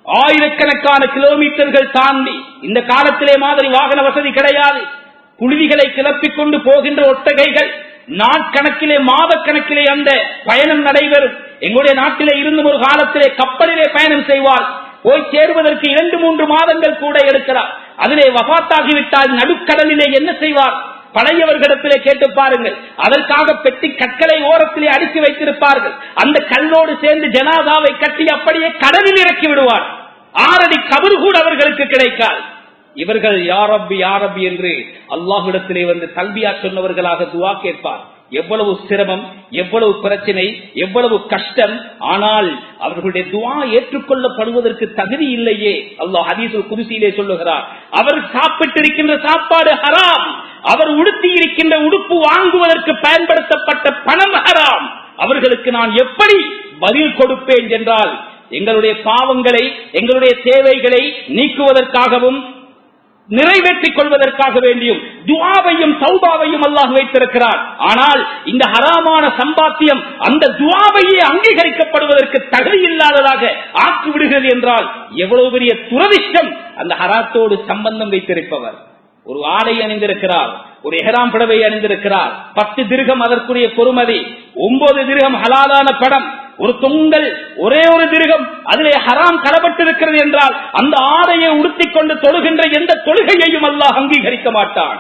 S1: ஆயிரக்கணக்கான கிலோமீட்டர்கள் தாண்டி இந்த காலத்திலே மாதிரி வாகன வசதி கிடையாது புழுதிகளை கிளப்பிக் கொண்டு போகின்ற ஒட்டகைகள் நாட்கணக்கிலே மாத கணக்கிலே அந்த பயணம் நடைபெறும் எங்களுடைய நாட்டிலே இருந்தும் ஒரு காலத்திலே கப்பலிலே பயணம் செய்வார் போய் சேருவதற்கு இரண்டு மூன்று மாதங்கள் கூட எடுக்கிறார் அதிலே வபாத்தாகிவிட்டால் நடுக்கடலிலே என்ன செய்வார் பழையவர்களிடத்திலே கேட்டு பாருங்கள் அதற்காக பெட்டி கற்களை ஓரத்திலே அடுக்கி வைத்திருப்பார்கள் அந்த கல்லோடு சேர்ந்து ஜனாதாவை கட்டி அப்படியே கடலில் இறக்கி விடுவார் ஆறடி கபறு கூட அவர்களுக்கு கிடைக்காது இவர்கள் யாரப்பி யாரப்பி என்று அல்லாஹிடத்திலே வந்து தல்வியா சொன்னவர்களாக துவா கேட்பார் எவ்வளவு சிரமம் எவ்வளவு பிரச்சனை எவ்வளவு கஷ்டம் ஆனால் அவர்களுடைய துவா ஏற்றுக்கொள்ளப்படுவதற்கு தகுதி இல்லையே அல்லாஹ் ஹதீசுல் குருசியிலே சொல்லுகிறார் அவர் சாப்பிட்டிருக்கின்ற சாப்பாடு ஹராம் அவர் உடுத்தி இருக்கின்ற உடுப்பு வாங்குவதற்கு பயன்படுத்தப்பட்ட பணம் ஹராம் அவர்களுக்கு நான் எப்படி பதில் கொடுப்பேன் என்றால் எங்களுடைய பாவங்களை எங்களுடைய தேவைகளை நீக்குவதற்காகவும் நிறைவேற்றிக் கொள்வதற்காக வேண்டியும் துவாவையும் சௌபாவையும் அல்லாஹ் வைத்திருக்கிறார் ஆனால் இந்த ஹராமான சம்பாத்தியம் அந்த துவாவையே அங்கீகரிக்கப்படுவதற்கு தகுதி இல்லாததாக ஆக்கி விடுகிறது என்றால் எவ்வளவு பெரிய துரதிஷ்டம் அந்த ஹராத்தோடு சம்பந்தம் வைத்திருப்பவர் ஒரு ஆடை அணிந்திருக்கிறார் ஒரு எஹராம் புடவை அணிந்திருக்கிறார் பத்து திருகம் அதற்குரிய பொறுமதி ஒன்பது திருகம் ஹலாலான படம் ஒரு தொங்கல் ஒரே ஒரு திருகம் அதிலே ஹராம் கலப்பட்டிருக்கிறது என்றால் அந்த ஆடையை உடுத்திக் கொண்டு தொழுகின்ற எந்த தொழுகையையும் அல்லாஹ் அங்கீகரிக்க மாட்டான்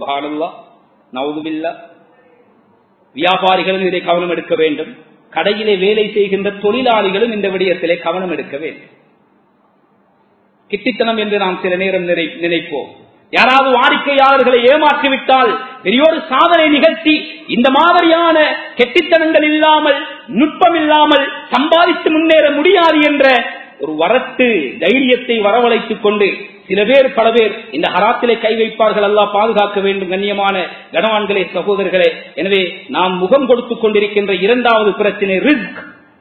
S1: நவுதுபில்லா வியாபாரிகளும் இதை கவனம் எடுக்க வேண்டும் கடையிலே வேலை செய்கின்ற தொழிலாளிகளும் இந்த விடயத்திலே கவனம் எடுக்க வேண்டும் கிட்டித்தனம் என்று நாம் சில நேரம் நினைப்போம் யாராவது வாடிக்கையாளர்களை ஏமாற்றிவிட்டால் பெரியோரு சாதனை நிகழ்த்தி இந்த மாதிரியான கெட்டித்தனங்கள் இல்லாமல் நுட்பம் இல்லாமல் சம்பாதித்து முன்னேற முடியாது என்ற ஒரு வரட்டு தைரியத்தை வரவழைத்துக் கொண்டு சில பேர் பல பேர் இந்த ஹராத்திலே கை வைப்பார்கள் அல்லா பாதுகாக்க வேண்டும் கண்ணியமான கனவான்களே சகோதரர்களே எனவே நாம் முகம் கொடுத்துக் கொண்டிருக்கின்ற இரண்டாவது பிரச்சனை ரிஸ்க்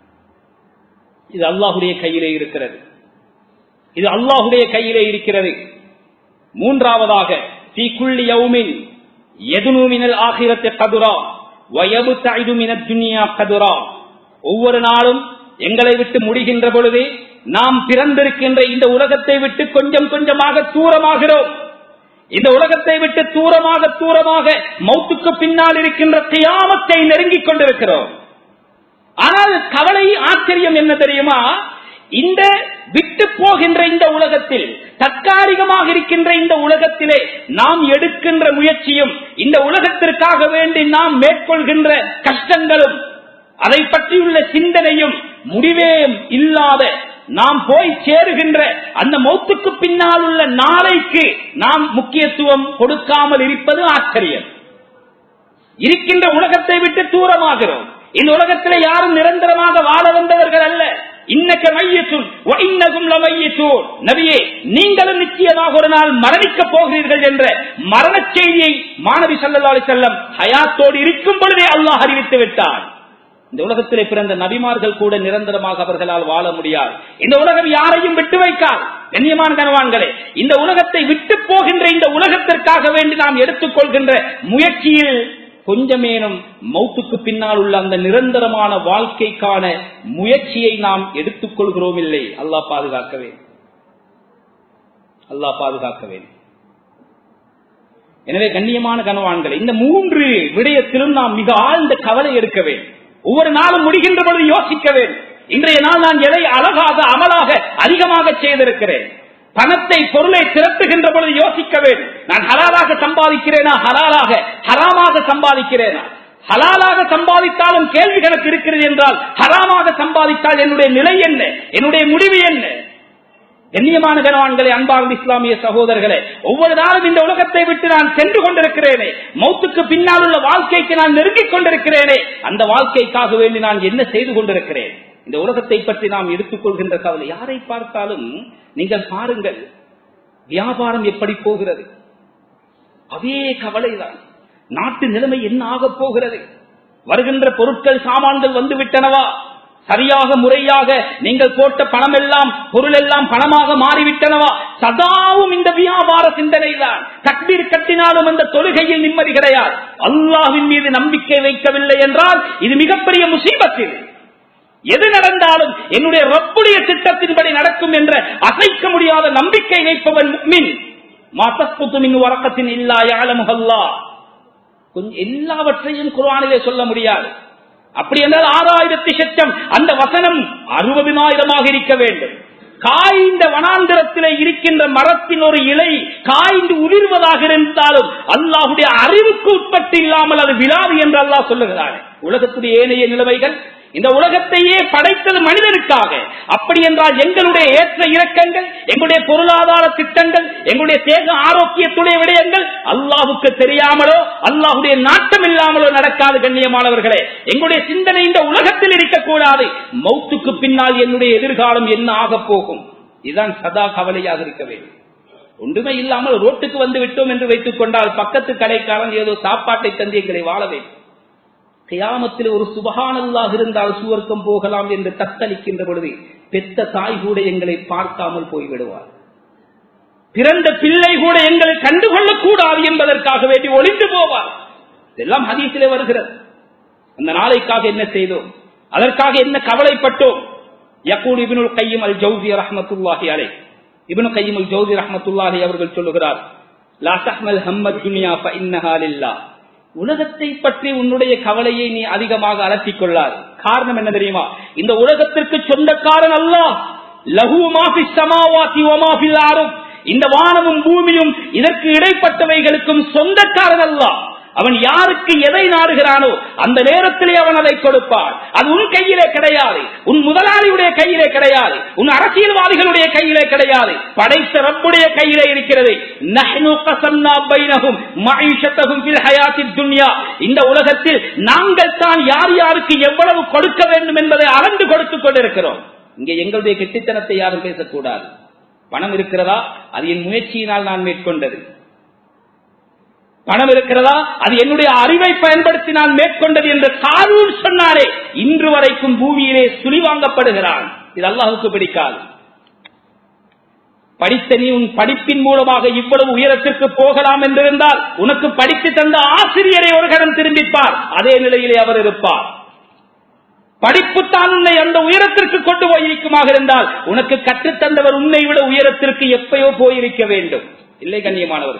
S1: இது அல்லாஹுடைய கையிலே இருக்கிறது இது அல்லாஹுடைய கையிலே இருக்கிறது மூன்றாவதாக தீ குள்ளி யவுமின் எதுனுமினல் ஆகிரத்தை கதுரா வயபு தைதுமின துனியா கதுரா ஒவ்வொரு நாளும் எங்களை விட்டு முடிகின்ற பொழுது நாம் பிறந்திருக்கின்ற இந்த உலகத்தை விட்டு கொஞ்சம் கொஞ்சமாக தூரமாகிறோம் இந்த உலகத்தை விட்டு தூரமாக தூரமாக மௌத்துக்கு பின்னால் இருக்கின்ற தியாமத்தை நெருங்கிக் கொண்டிருக்கிறோம் ஆனால் கவலை ஆச்சரியம் என்ன தெரியுமா இந்த விட்டு போகின்ற இந்த உலகத்தில் தற்காலிகமாக இருக்கின்ற இந்த உலகத்திலே நாம் எடுக்கின்ற முயற்சியும் இந்த உலகத்திற்காக வேண்டி நாம் மேற்கொள்கின்ற கஷ்டங்களும் அதை பற்றியுள்ள சிந்தனையும் முடிவே இல்லாத நாம் போய் சேருகின்ற அந்த மௌத்துக்கு பின்னால் உள்ள நாளைக்கு நாம் முக்கியத்துவம் கொடுக்காமல் இருப்பது ஆச்சரியம் இருக்கின்ற உலகத்தை விட்டு தூரமாகிறோம் இந்த உலகத்தில் யாரும் நிரந்தரமாக வாழ வந்தவர்கள் அல்ல இன்னக்க மையத்தும் இன்னகும் மையத்தூர் நபியே நீங்களும் நிச்சயமாக ஒரு நாள் மரணிக்க போகிறீர்கள் என்ற மரண செய்தியை மாணவி சல்லா செல்லம் ஹயாத்தோடு இருக்கும் பொழுதே அல்லாஹ் அறிவித்து விட்டார் இந்த உலகத்திலே பிறந்த நபிமார்கள் கூட நிரந்தரமாக அவர்களால் வாழ முடியாது இந்த உலகம் யாரையும் விட்டு வைக்காது கண்ணியமான கனவான்களே இந்த உலகத்தை விட்டு போகின்ற இந்த உலகத்திற்காக வேண்டி நாம் எடுத்துக்கொள்கின்ற முயற்சியில் கொஞ்சமேனும் மௌத்துக்கு பின்னால் உள்ள அந்த நிரந்தரமான வாழ்க்கைக்கான முயற்சியை நாம் எடுத்துக்கொள்கிறோம் இல்லை அல்லாஹ் பாதுகாக்கவே அல்லாஹ் பாதுகாக்கவே எனவே கண்ணியமான கனவான்கள் இந்த மூன்று விடயத்திலும் நாம் மிக ஆழ்ந்த கவலை எடுக்க வேண்டும் ஒவ்வொரு நாளும் முடிகின்ற பொழுது யோசிக்க வேண்டும் இன்றைய நாள் நான் எதை அழகாக அமலாக அதிகமாக செய்திருக்கிறேன் பணத்தை பொருளை திரட்டுகின்ற பொழுது யோசிக்க வேண்டும் நான் ஹலாலாக சம்பாதிக்கிறேனா ஹலாலாக ஹராமாக சம்பாதிக்கிறேனா ஹலாலாக சம்பாதித்தாலும் கேள்வி கணக்கு இருக்கிறது என்றால் ஹராமாக சம்பாதித்தால் என்னுடைய நிலை என்ன என்னுடைய முடிவு என்ன கண்ணியமான கனவான்களே அன்பார்ந்த இஸ்லாமிய சகோதரர்களே ஒவ்வொரு நாளும் இந்த உலகத்தை விட்டு நான் சென்று கொண்டிருக்கிறேனே மௌத்துக்கு பின்னால் உள்ள வாழ்க்கைக்கு நான் நெருங்கிக் கொண்டிருக்கிறேனே அந்த வாழ்க்கைக்காக வேண்டி நான் என்ன செய்து கொண்டிருக்கிறேன் இந்த உலகத்தை பற்றி நாம் எடுத்துக்கொள்கின்ற கவலை யாரை பார்த்தாலும் நீங்கள் பாருங்கள் வியாபாரம் எப்படி போகிறது அதே கவலைதான் நாட்டு நிலைமை என்ன ஆக போகிறது வருகின்ற பொருட்கள் சாமான்கள் வந்து விட்டனவா சரியாக முறையாக நீங்கள் போட்ட பணம் எல்லாம் பொருள் எல்லாம் பணமாக மாறிவிட்டனவா சதாவும் இந்த வியாபார சிந்தனை தான் தக்பீர் கட்டினாலும் அந்த தொழுகையில் நிம்மதி கிடையாது அல்லாஹின் மீது நம்பிக்கை வைக்கவில்லை என்றால் இது மிகப்பெரிய முசீபத்தில் எது நடந்தாலும் என்னுடைய ரப்புடைய திட்டத்தின்படி நடக்கும் என்ற அசைக்க முடியாத நம்பிக்கை வைப்பவன் முக்மின் மாத்தப்புத்துமின் வரக்கத்தின் இல்லா யாழமுகல்லா கொஞ்சம் எல்லாவற்றையும் குர்ஆனிலே சொல்ல முடியாது அப்படி என்றால் ஆறாயிரத்தி சட்டம் அந்த வசனம் அறுபதினாயிரமாக இருக்க வேண்டும் காய்ந்த வனாந்திரத்திலே இருக்கின்ற மரத்தின் ஒரு இலை காய்ந்து உதிர்வதாக இருந்தாலும் அல்லாஹுடைய அறிவுக்கு உட்பட்டு இல்லாமல் அது விழாது என்று அல்லாஹ் சொல்லுகிறார் உலகத்துடைய ஏனைய நிலைமைகள் இந்த உலகத்தையே படைத்தது மனிதனுக்காக அப்படி என்றால் எங்களுடைய ஏற்ற இறக்கங்கள் எங்களுடைய பொருளாதார திட்டங்கள் எங்களுடைய தேக ஆரோக்கியத்துடைய விடயங்கள் அல்லாஹுக்கு தெரியாமலோ அல்லாஹுடைய நாட்டம் இல்லாமலோ நடக்காது கண்ணியமானவர்களே எங்களுடைய சிந்தனை இந்த உலகத்தில் இருக்கக்கூடாது மௌத்துக்கு பின்னால் என்னுடைய எதிர்காலம் என்ன ஆக போகும் இதுதான் சதா கவலையாக இருக்க வேண்டும் ஒன்றுமே இல்லாமல் ரோட்டுக்கு வந்து விட்டோம் என்று வைத்துக் கொண்டால் பக்கத்து கடைக்காரன் ஏதோ சாப்பாட்டை தந்து எங்களை வாழ வேண்டும் கியாமத்தில் ஒரு சுபகானல்லாக இருந்தால் சுவர்க்கம் போகலாம் என்று தத்தளிக்கின்ற பொழுது பெத்த தாய் கூட எங்களை பார்க்காமல் போய்விடுவார் பிறந்த பிள்ளை கூட எங்களை கண்டுகொள்ளக் கூடாது என்பதற்காக வேண்டி ஒளிந்து போவார் இதெல்லாம் ஹதீசிலே வருகிறது அந்த நாளைக்காக என்ன செய்தோம் அதற்காக என்ன கவலைப்பட்டோம் யக்கூல் இபினுல் கையும் அல் ஜவுதி ரஹமத்துல்லாஹி அலை இபினு கையும் அல் ஜவுதி ரஹமத்துல்லாஹி அவர்கள் சொல்லுகிறார் லா தஹ்மல் ஹம்மத் துனியா ஃப இன்னஹா லில்லாஹ் உலகத்தை பற்றி உன்னுடைய கவலையை நீ அதிகமாக அலட்டிக் கொள்ளாது காரணம் என்ன தெரியுமா இந்த உலகத்திற்கு சொந்தக்காரன் அல்ல லகு மாஃபி சமாவாத்தி ஒமாஃபில் ஆறும் இந்த வானமும் பூமியும் இதற்கு இடைப்பட்டவைகளுக்கும் சொந்தக்காரன் அல்ல அவன் யாருக்கு எதை நாடுகிறானோ அந்த நேரத்திலே அவன் அதை கொடுப்பான் அது உன் கையிலே கிடையாது உன் முதலாளியுடைய கையிலே கிடையாது உன் அரசியல்வாதிகளுடைய கையிலே கிடையாது படைத்த ரப்புடைய கையிலே இருக்கிறது நஹ்னு கஸம்னா பைனஹும் மஈஷத்தஹும் ஃபில் ஹயாத்தித் துன்யா இந்த உலகத்தில் நாங்கள் தான் யார் யாருக்கு எவ்வளவு கொடுக்க வேண்டும் என்பதை அளந்து கொடுத்துக் கொண்டிருக்கிறோம் இங்கே எங்களுடைய கெட்டித்தனத்தை யாரும் பேசக்கூடாது பணம் இருக்கிறதா அது என் முயற்சியினால் நான் மேற்கொண்டது பணம் இருக்கிறதா அது என்னுடைய அறிவை பயன்படுத்தி நான் மேற்கொண்டது என்று காரூர் சொன்னாரே இன்று வரைக்கும் பூமியிலே சுழி வாங்கப்படுகிறான் இது அல்லாஹுக்கு பிடிக்காது படித்த நீ உன் படிப்பின் மூலமாக இவ்வளவு உயரத்திற்கு போகலாம் என்றிருந்தால் உனக்கு படித்து தந்த ஆசிரியரை ஒரு கடன் திரும்பிப்பார் அதே நிலையிலே அவர் இருப்பார் படிப்பு தான் உன்னை அந்த உயரத்திற்கு கொண்டு போயிருக்குமாக இருந்தால் உனக்கு கற்றுத்தந்தவர் உன்னை விட உயரத்திற்கு எப்பயோ போயிருக்க வேண்டும் இல்லை கண்ணியமானவர்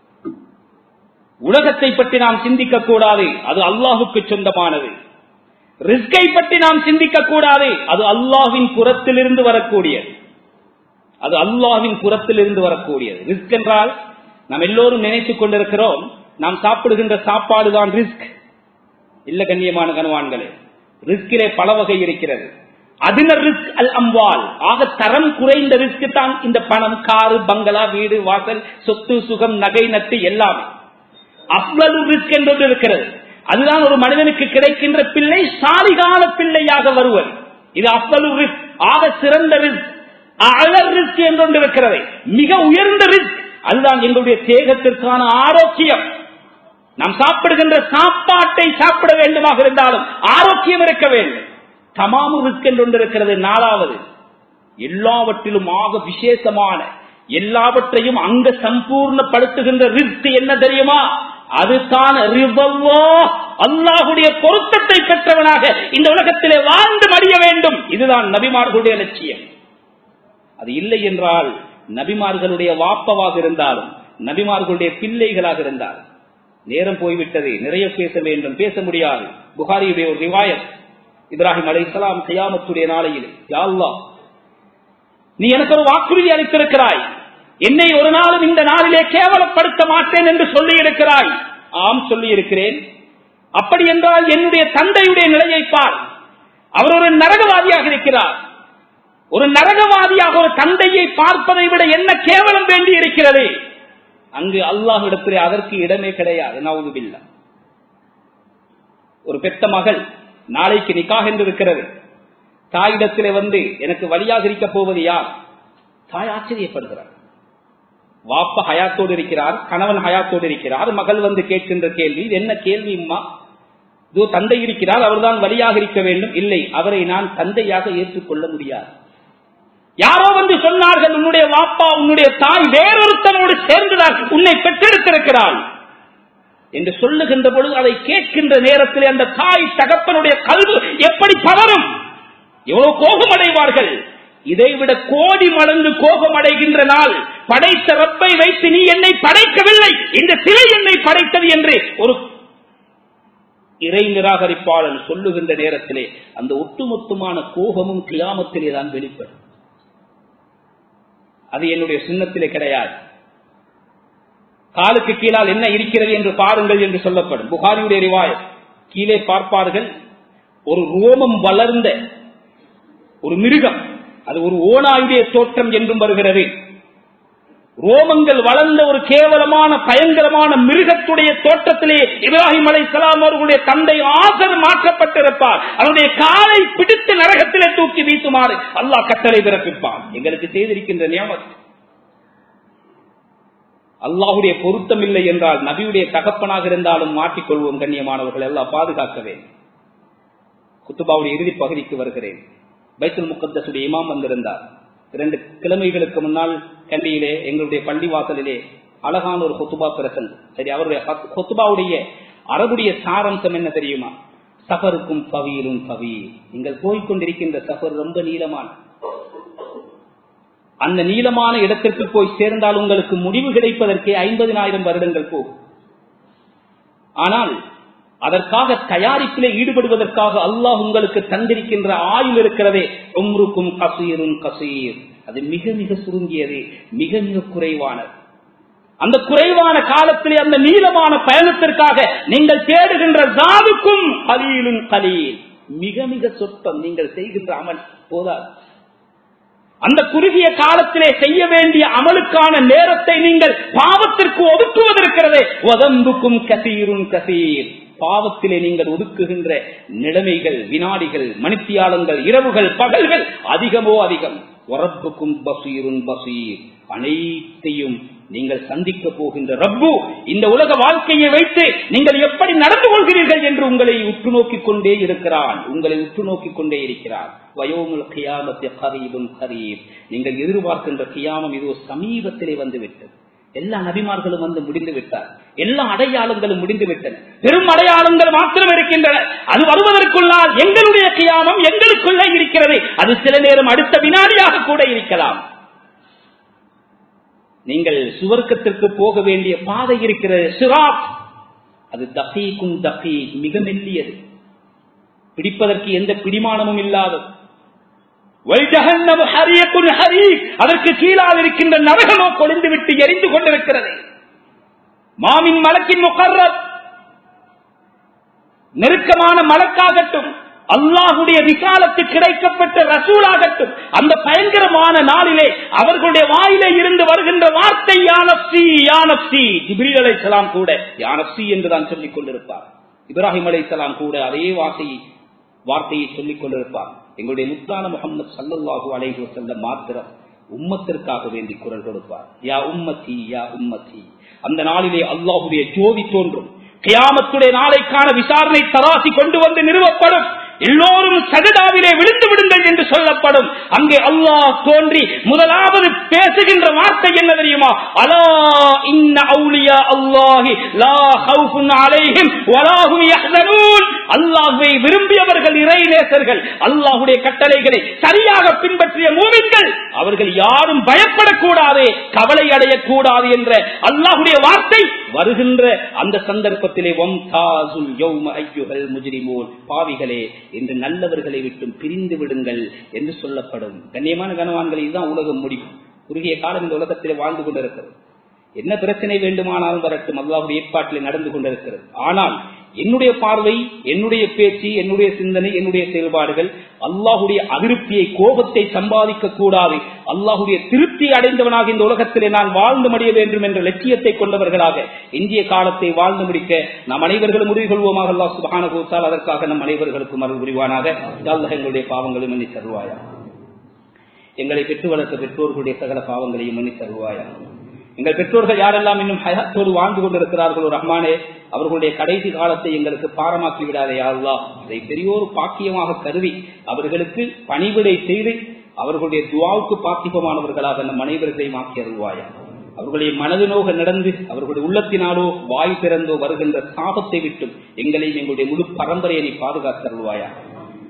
S1: உலகத்தை பற்றி நாம் சிந்திக்க கூடாது அது அல்லாஹுக்கு சொந்தமானது ரிஸ்கை பற்றி நாம் சிந்திக்க கூடாது அது அல்லாஹின் புறத்திலிருந்து வரக்கூடியது அது அல்லாஹின் புறத்திலிருந்து வரக்கூடியது ரிஸ்க் என்றால் நாம் எல்லோரும் நினைத்துக் கொண்டிருக்கிறோம் நாம் சாப்பிடுகின்ற சாப்பாடு தான் ரிஸ்க் இல்ல கண்ணியமான கனவான்களே ரிஸ்கிலே பல வகை இருக்கிறது அதின ரிஸ்க் அல் அம்வால் ஆக தரம் குறைந்த ரிஸ்க் தான் இந்த பணம் காரு பங்களா வீடு வாசல் சொத்து சுகம் நகை நட்டு எல்லாமே அவ்வளவு ரிஸ்க் என்று இருக்கிறது அதுதான் ஒரு மனிதனுக்கு கிடைக்கின்ற பிள்ளை சாலிகால பிள்ளையாக வருவது இது அவ்வளவு ரிஸ்க் ஆக சிறந்த ரிஸ்க் அழர் ரிஸ்க் என்று இருக்கிறது மிக உயர்ந்த ரிஸ்க் அதுதான் எங்களுடைய தேகத்திற்கான ஆரோக்கியம் நாம் சாப்பிடுகின்ற சாப்பாட்டை சாப்பிட வேண்டுமாக இருந்தாலும் ஆரோக்கியம் இருக்க வேண்டும் தமாமு ரிஸ்க் என்று இருக்கிறது நாலாவது எல்லாவற்றிலும் ஆக விசேஷமான எல்லாவற்றையும் அங்க சம்பூர்ணப்படுத்துகின்ற ரிஸ்க் என்ன தெரியுமா அதுதான் அல்லாஹுடைய பொருத்தத்தை பெற்றவனாக இந்த உலகத்திலே வாழ்ந்து மடிய வேண்டும் இதுதான் நபிமார்களுடைய லட்சியம் அது இல்லை என்றால் நபிமார்களுடைய வாப்பவாக இருந்தாலும் நபிமார்களுடைய பிள்ளைகளாக இருந்தாலும் நேரம் போய்விட்டது நிறைய பேச வேண்டும் பேச முடியாது புகாரியுடைய ஒரு ரிவாயத் இப்ராஹிம் அலை இஸ்லாம் செய்யாமத்துடைய நாளையில் யாழ்லா நீ எனக்கு ஒரு வாக்குறுதி அளித்திருக்கிறாய் என்னை ஒரு நாளும் இந்த நாளிலே கேவலப்படுத்த மாட்டேன் என்று சொல்லி இருக்கிறாய் ஆம் சொல்லி இருக்கிறேன் அப்படி என்றால் என்னுடைய தந்தையுடைய நிலையை பார் அவர் ஒரு நரகவாதியாக இருக்கிறார் ஒரு நரகவாதியாக ஒரு தந்தையை பார்ப்பதை விட என்ன கேவலம் வேண்டி இருக்கிறது அங்கு அல்லாஹ் இடத்திலே அதற்கு இடமே கிடையாது நவுதுபில்லா ஒரு பெத்த மகள் நாளைக்கு நிக்காக என்று இருக்கிறது தாயிடத்திலே வந்து எனக்கு வழியாக இருக்க போவது யார் தாய் ஆச்சரியப்படுகிறார் வாப்ப ஹயாத்தோடு இருக்கிறார் கணவன் ஹயாத்தோடு இருக்கிறார் மகள் வந்து கேட்கின்ற கேள்வி இது என்ன கேள்வி அம்மா இதோ தந்தை இருக்கிறார் அவர்தான் வழியாக இருக்க வேண்டும் இல்லை அவரை நான் தந்தையாக ஏற்றுக்கொள்ள முடியாது யாரோ வந்து சொன்னார்கள் உன்னுடைய வாப்பா உன்னுடைய தாய் வேறொருத்தனோடு சேர்ந்துதான் உன்னை பெற்றெடுத்திருக்கிறாள் என்று சொல்லுகின்ற பொழுது அதை கேட்கின்ற நேரத்தில் அந்த தாய் தகப்பனுடைய கல்வி எப்படி பலரும் எவ்வளவு கோபம் அடைவார்கள் இதைவிட கோடி மடங்கு கோபம் அடைகின்ற நாள் படைத்த ரப்பை வைத்து நீ என்னை படைக்கவில்லை இந்த சிலை என்னை படைத்தது என்று ஒரு இறை நிராகரிப்பாளன் சொல்லுகின்ற நேரத்திலே அந்த ஒட்டுமொத்தமான கோபமும் கியாமத்திலே தான் வெளிப்படும் அது என்னுடைய சின்னத்திலே கிடையாது காலுக்கு கீழால் என்ன இருக்கிறது என்று பாருங்கள் என்று சொல்லப்படும் புகாரியுடைய ரிவாய் கீழே பார்ப்பார்கள் ஒரு ரோமம் வளர்ந்த ஒரு மிருகம் அது ஒரு ஓனாயுடைய தோற்றம் என்றும் வருகிறது ரோமங்கள் வளர்ந்த ஒரு கேவலமான பயங்கரமான மிருகத்துடைய தோட்டத்திலே இப்ராஹிம் அலை சலாம் அவர்களுடைய தந்தை ஆசர் மாற்றப்பட்டிருப்பார் அவருடைய காலை பிடித்து நரகத்திலே தூக்கி வீசுமாறு அல்லாஹ் கட்டளை பிறப்பிப்பான் எங்களுக்கு செய்திருக்கின்ற நியமம் அல்லாஹுடைய பொருத்தம் இல்லை என்றால் நபியுடைய தகப்பனாக இருந்தாலும் மாற்றிக்கொள்வோம் கண்ணியமானவர்கள் எல்லாம் பாதுகாக்க வேண்டும் குத்துபாவுடைய இறுதி பகுதிக்கு வருகிறேன் பைத்துல் முகத்தசுடைய இமாம் வந்திருந்தார் இரண்டு கிழமைகளுக்கு முன்னால் கண்டியிலே எங்களுடைய பள்ளி வாசலிலே அழகான ஒரு கொத்துபா பிரசன் சரி அவருடைய கொத்துபாவுடைய அரபுடைய சாரம்சம் என்ன தெரியுமா சஃபருக்கும் கவியிலும் கவி நீங்கள் போய்கொண்டிருக்கின்ற சஃபர் ரொம்ப நீளமான அந்த நீளமான இடத்திற்கு போய் சேர்ந்தால் உங்களுக்கு முடிவு கிடைப்பதற்கே ஐம்பதினாயிரம் வருடங்கள் போகும் ஆனால் அதற்காக தயாரிப்பிலே ஈடுபடுவதற்காக அல்லாஹ் உங்களுக்கு தந்திருக்கின்ற ஆயுள் இருக்கிறதே ஒம்ருக்கும் கசீரும் கசீர் அது மிக மிக சுருங்கியது மிக மிக குறைவானது அந்த குறைவான காலத்திலே அந்த நீளமான பயணத்திற்காக நீங்கள் தேடுகின்ற ஜாதுக்கும் கலீலும் கலீல் மிக மிக சொற்பம் நீங்கள் செய்கின்ற அமல் போதாது அந்த குறுகிய காலத்திலே செய்ய வேண்டிய அமலுக்கான நேரத்தை நீங்கள் பாவத்திற்கு ஒதுக்குவதற்கிறதே உதம்புக்கும் கசீரும் கசீர் பாவத்திலே நீங்கள் ஒதுக்குகின்ற நிலைமைகள் வினாடிகள் மணித்தியாலங்கள் இரவுகள் பகல்கள் அதிகமோ அதிகம் உறப்புக்கும் பசீரும் பசீர் அனைத்தையும் நீங்கள் சந்திக்க போகின்ற ரப்பு இந்த உலக வாழ்க்கையை வைத்து நீங்கள் எப்படி நடந்து கொள்கிறீர்கள் என்று உங்களை உற்று நோக்கிக் கொண்டே இருக்கிறான் உங்களை உற்று நோக்கிக் கொண்டே இருக்கிறார் வயோமுல் கியாமத்தை கரீபும் கரீப் நீங்கள் எதிர்பார்க்கின்ற கியாமம் இது சமீபத்திலே வந்துவிட்டது எல்லா நபிமார்களும் வந்து முடிந்து விட்டார் எல்லா அடையாளங்களும் முடிந்து விட்டன பெரும் அடையாளங்கள் மாத்திரம் இருக்கின்றன அது வருவதற்குள்ளால் எங்களுடைய கியாமம் எங்களுக்குள்ளே இருக்கிறது அது சில நேரம் அடுத்த வினாடியாக கூட இருக்கலாம் நீங்கள் சுவர்க்கத்திற்கு போக வேண்டிய பாதை இருக்கிறது சிராப் அது தகீக்கும் தகீ மிக மெல்லியது பிடிப்பதற்கு எந்த பிடிமானமும் இல்லாதது அதற்கு கீழால் இருக்கின்ற நரகமோ கொழுந்து விட்டு எரிந்து கொண்டிருக்கிறது மாமின் மலக்கின் முகர்ரத் நெருக்கமான மலக்காகட்டும் அல்லாஹுடைய விசாலத்து கிடைக்கப்பட்ட ரசூலாகட்டும் அந்த பயங்கரமான நாளிலே அவர்களுடைய வாயிலே இருந்து வருகின்ற வார்த்தை யானப்சி யானப்சி ஜிப்ரீல் அலை சலாம் கூட யானப்சி என்றுதான் சொல்லிக் கொண்டிருப்பார் இப்ராஹிம் அலை சலாம் கூட அதே வார்த்தையை வார்த்தையை சொல்லிக் கொண்டிருப்பார் எங்களுடைய முத்தான முகமது சல்லாஹூ அலைஹு செல்ல மாத்திரம் உம்மத்திற்காக வேண்டி குரல் கொடுப்பார் யா உம்மத்தி யா உம்மத்தி அந்த நாளிலே அல்லாஹுடைய ஜோதி தோன்றும் கியாமத்துடைய நாளைக்கான விசாரணை தராசி கொண்டு வந்து நிறுவப்படும் எல்லோரும் சஜதாவிலே விழுந்து விடுங்கள் என்று சொல்லப்படும் அங்கே அல்லாஹ் தோன்றி முதலாவது பேசுகின்ற வார்த்தை என்ன தெரியுமா அலா இன்ன அவுலியா அல்லாஹி லா ஹவுஃபுன் அலைஹிம் வலாஹும் யஹ்சனூன் அல்லாஹ்வை விரும்பியவர்கள் இறை நேசர்கள் அல்லாஹ்வுடைய கட்டளைகளை சரியாக பின்பற்றிய மூமின்கள் அவர்கள் யாரும் பயப்படக்கூடாது கவலை அடையக்கூடாது என்ற அல்லாஹ்வுடைய வார்த்தை வருகின்ற அந்த சந்தர்ப்பத்திலே வம்தாசுல் யௌம ஐயுகள் முஜ்ரிமூன் பாவிகளே என்று நல்லவர்களை விட்டும் பிரிந்து விடுங்கள் என்று சொல்லப்படும் கண்ணியமான கனவான்கள் இதுதான் உலகம் முடியும் குறுகிய காலம் இந்த உலகத்திலே வாழ்ந்து கொண்டிருக்கிறது என்ன பிரச்சனை வேண்டுமானாலும் வரட்டும் அல்லாவுடைய ஏற்பாட்டில் நடந்து கொண்டிருக்கிறது ஆனால் என்னுடைய பார்வை என்னுடைய பேச்சு என்னுடைய சிந்தனை என்னுடைய செயல்பாடுகள் அல்லாஹுடைய அதிருப்தியை கோபத்தை சம்பாதிக்க கூடாது அல்லாஹுடைய திருப்தி அடைந்தவனாக இந்த உலகத்திலே நான் வாழ்ந்து முடிய வேண்டும் என்ற லட்சியத்தை கொண்டவர்களாக இந்திய காலத்தை வாழ்ந்து முடிக்க நாம் அனைவர்களும் முடிவு கொள்வோமாக அல்லாஹ் சுபான கூத்தால் அதற்காக நம் அனைவர்களுக்கும் அருள் புரிவானாக அல்லாஹ் எங்களுடைய பாவங்களும் மன்னி தருவாயா எங்களை பெற்று வளர்த்த பெற்றோர்களுடைய சகல பாவங்களையும் மன்னி தருவாயா எங்கள் பெற்றோர்கள் யாரெல்லாம் இன்னும் ஹயாத்தோடு வாழ்ந்து கொண்டிருக்கிறார்களோ ரஹ்மானே அவர்களுடைய கடைசி காலத்தை எங்களுக்கு பாரமாக்கி விடாதே அல்லா அதை பெரியோரு பாக்கியமாக கருதி அவர்களுக்கு பணிவிடை செய்து அவர்களுடைய துவாவுக்கு பாத்திபமானவர்களாக நம் அனைவர்களையும் ஆக்கி அருள்வாயா அவர்களுடைய மனது நோக நடந்து அவர்களுடைய உள்ளத்தினாலோ வாய் திறந்தோ வருகின்ற சாபத்தை விட்டும் எங்களையும் எங்களுடைய முழு பரம்பரையை நீ பாதுகாத்தருள்வாயா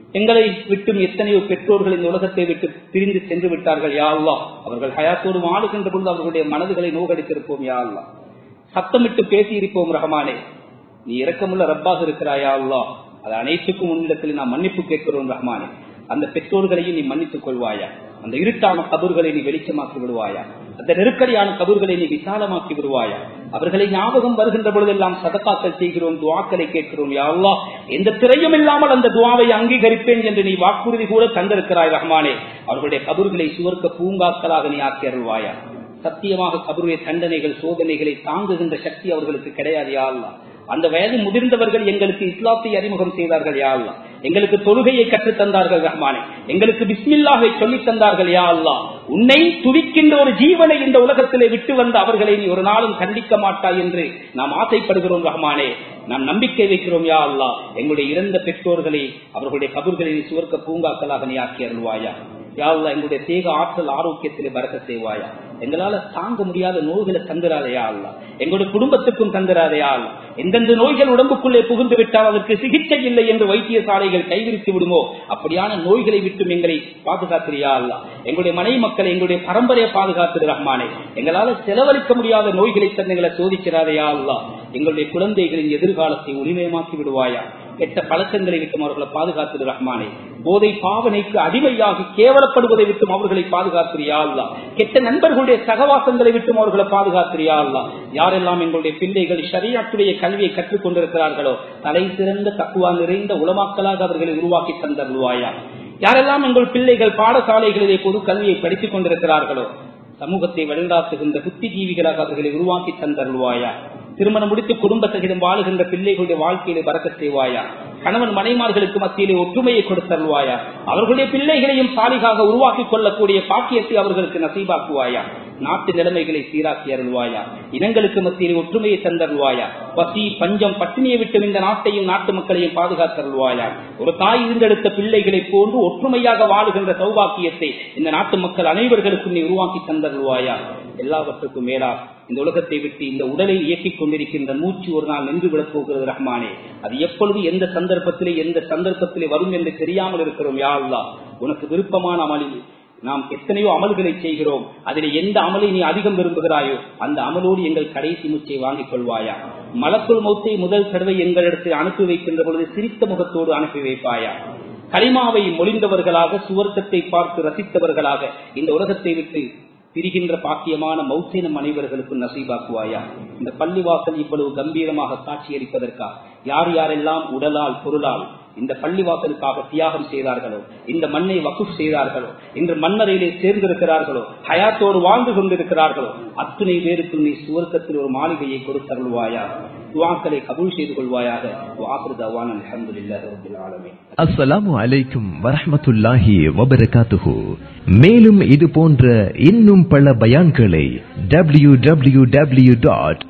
S1: எங்களை விட்டும் எத்தனையோ பெற்றோர்கள் இந்த உலகத்தை விட்டு பிரிந்து சென்று விட்டார்கள் யா அல்லாஹ் அவர்கள் ஹயாத்தோடு ஆடுகின்ற பொழுது அவர்களுடைய மனதுகளை நோகடித்திருப்போம் யா அல்லாஹ் சத்தமிட்டு பேசியிருப்போம் ரஹமானே நீ இரக்கமுள்ள ரப்பாக இருக்கிறாயா அல்லாஹ் அது அனைத்துக்கும் உன்னிடத்தில் நாம் மன்னிப்பு கேட்கிறோம் ரஹ்மானே அந்த பெற்றோர்களையும் நீ மன்னித்துக் கொள்வாயா அந்த இருட்டான கபர்களை நீ வெளிச்சமாக்கி விடுவாயா அந்த நெருக்கடியான கபர்களை நீ விசாலமாக்கி விடுவாயா அவர்களை ஞாபகம் வருகின்ற பொழுதெல்லாம் சதக்காக்கள் செய்கிறோம் துவாக்களை கேட்கிறோம் யா அல்லாஹ் எந்த திரையும் இல்லாமல் அந்த துவாவை அங்கீகரிப்பேன் என்று நீ வாக்குறுதி கூட தந்திருக்கிறாய் ரஹ்மானே அவர்களுடைய கபர்களை சுவர்க்க பூங்காக்களாக நீ ஆக்கி அருள்வாயா சத்தியமாக கபருடைய தண்டனைகள் சோதனைகளை தாங்குகின்ற சக்தி அவர்களுக்கு கிடையாது யா அல்லாஹ் அந்த வயது முதிர்ந்தவர்கள் எங்களுக்கு இஸ்லாத்தை அறிமுகம் செய்தார்கள் யா அல்லா எங்களுக்கு தொழுகையை கற்றுத் தந்தார்கள் ரஹ்மானே எங்களுக்கு பிஸ்மில்லாவை சொல்லித் தந்தார்கள் யா அல்லா உன்னை துடிக்கின்ற ஒரு ஜீவனை இந்த உலகத்திலே விட்டு வந்த அவர்களை நீ ஒரு நாளும் கண்டிக்க மாட்டாய் என்று நாம் ஆசைப்படுகிறோம் ரஹ்மானே நாம் நம்பிக்கை வைக்கிறோம் யா அல்லா எங்களுடைய இறந்த பெற்றோர்களை அவர்களுடைய கபர்களை நீ சுவர்க்க பூங்காக்களாக நீ ஆக்கி அருள்வாயா யாழ்லா எங்களுடைய தேக ஆற்றல் ஆரோக்கியத்திலே பறக்க செய்வாயா எங்களால தாங்க முடியாத நோய்களை தந்துராதையா அல்ல எங்களுடைய குடும்பத்துக்கும் தந்துராதையா அல்ல எந்தெந்த நோய்கள் உடம்புக்குள்ளே புகுந்து விட்டால் அதற்கு சிகிச்சை இல்லை என்று வைத்தியசாலைகள் கைவிரித்து விடுமோ அப்படியான நோய்களை விட்டும் எங்களை பாதுகாத்திரியா அல்ல எங்களுடைய மனை மக்களை எங்களுடைய பரம்பரையை பாதுகாத்திரு ரஹ்மானே எங்களால செலவழிக்க முடியாத நோய்களை தந்தங்களை சோதிக்கிறாதையா அல்ல எங்களுடைய குழந்தைகளின் எதிர்காலத்தை உரிமயமாக்கி விடுவாயா கெட்ட பழக்கங்களை விட்டும் அவர்களை பாதுகாத்திரு ரஹ்மானே போதை பாவனைக்கு அடிமையாகி கேவலப்படுவதை விட்டும் அவர்களை பாதுகாத்திரியா அல்லா கெட்ட நண்பர்களுடைய சகவாசங்களை விட்டும் அவர்களை பாதுகாத்திரியா அல்லா யாரெல்லாம் எங்களுடைய பிள்ளைகள் ஷரியாத்துடைய கல்வியை கற்றுக் கொண்டிருக்கிறார்களோ தலை சிறந்த தக்குவா நிறைந்த உலமாக்களாக அவர்களை உருவாக்கி தந்தருவாயா யாரெல்லாம் எங்கள் பிள்ளைகள் பாடசாலைகளிலே பொது கல்வியை படித்துக் கொண்டிருக்கிறார்களோ சமூகத்தை வழிநடாத்துகின்ற புத்திஜீவிகளாக அவர்களை உருவாக்கி தந்தருவாயா திருமணம் முடித்து குடும்ப சகிதம் வாழுகின்ற பிள்ளைகளுடைய வாழ்க்கையிலே பறக்க செய்வாயா கணவன் மனைமார்களுக்கு மத்தியிலே ஒற்றுமையை கொடுத்தருவாயா அவர்களுடைய பிள்ளைகளையும் சாலிகாக உருவாக்கி கொள்ளக்கூடிய பாக்கியத்தை அவர்களுக்கு நசீபாக்குவாயா நாட்டு நிலைமைகளை சீராக்கி அருள்வாயா இனங்களுக்கு மத்தியில் ஒற்றுமையை தந்தருவாயா பசி பஞ்சம் பட்டினியை விட்டு இந்த நாட்டையும் நாட்டு மக்களையும் பாதுகாத்தருள்வாயா ஒரு தாய் இருந்தெடுத்த பிள்ளைகளை போன்று ஒற்றுமையாக வாழுகின்ற சௌபாக்கியத்தை இந்த நாட்டு மக்கள் அனைவர்களுக்கும் நீ உருவாக்கி தந்தருள்வாயா எல்லாவற்றுக்கும் மேலா இந்த உலகத்தை விட்டு இந்த உடலை இயக்கிக் கொண்டிருக்கின்ற மூச்சு ஒரு நாள் நின்று விடப் போகிறது ரஹ்மானே அது எப்பொழுது எந்த சந்தர்ப்பத்திலே எந்த சந்தர்ப்பத்திலே வரும் என்று தெரியாமல் இருக்கிறோம் யா அல்லா உனக்கு விருப்பமான அமலில் நாம் எத்தனையோ அமல்களை செய்கிறோம் அதில் எந்த அமலை நீ அதிகம் விரும்புகிறாயோ அந்த அமலோடு எங்கள் கடைசி மூச்சை வாங்கிக் கொள்வாயா மலக்குள் மௌத்தை முதல் தடவை எங்களிடத்தில் அனுப்பி வைக்கின்ற பொழுது சிரித்த முகத்தோடு அனுப்பி வைப்பாயா கரிமாவை மொழிந்தவர்களாக சுவர்க்கத்தை பார்த்து ரசித்தவர்களாக இந்த உலகத்தை விட்டு பிரிகின்ற பாக்கியமான மௌத்தினம் அனைவர்களுக்கும் நசீபாக்குவாயா இந்த பள்ளிவாசல் இவ்வளவு கம்பீரமாக காட்சியளிப்பதற்கா யார் யாரெல்லாம் உடலால் பொருளால் இந்த பள்ளிவாசலுக்காக தியாகம் செய்தார்களோ இந்த மண்ணை வகுப் செய்தார்களோ இன்று மண்ணறையிலே சேர்ந்திருக்கிறார்களோ ஹயாத்தோடு வாழ்ந்து கொண்டிருக்கிறார்களோ அத்துணை பேருக்கு நீ சுவர்க்கத்தில் ஒரு மாளிகையை கொடுத்தருள்வாயா துவாக்களை கபூல் செய்து கொள்வாயாக வாக்குறுதவான் அலமதுல்லாஹி ரபில் ஆலமீன்
S2: அஸ்ஸலாமு அலைக்கும் வரஹ்மத்துல்லாஹி வபரகாத்துஹு மேலும் இது போன்ற இன்னும் பல பயான்களை W W W dot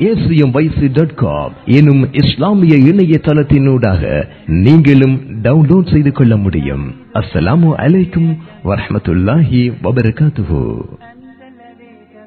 S2: dot com எனும் இஸ்லாமிய இணையதளத்தினூடாக நீங்களும் டவுன்லோட் செய்து கொள்ள முடியும் அஸ்ஸலாமு அலைக்கும் வரஹ்மத்துல்லாஹி வபரகாத்துஹு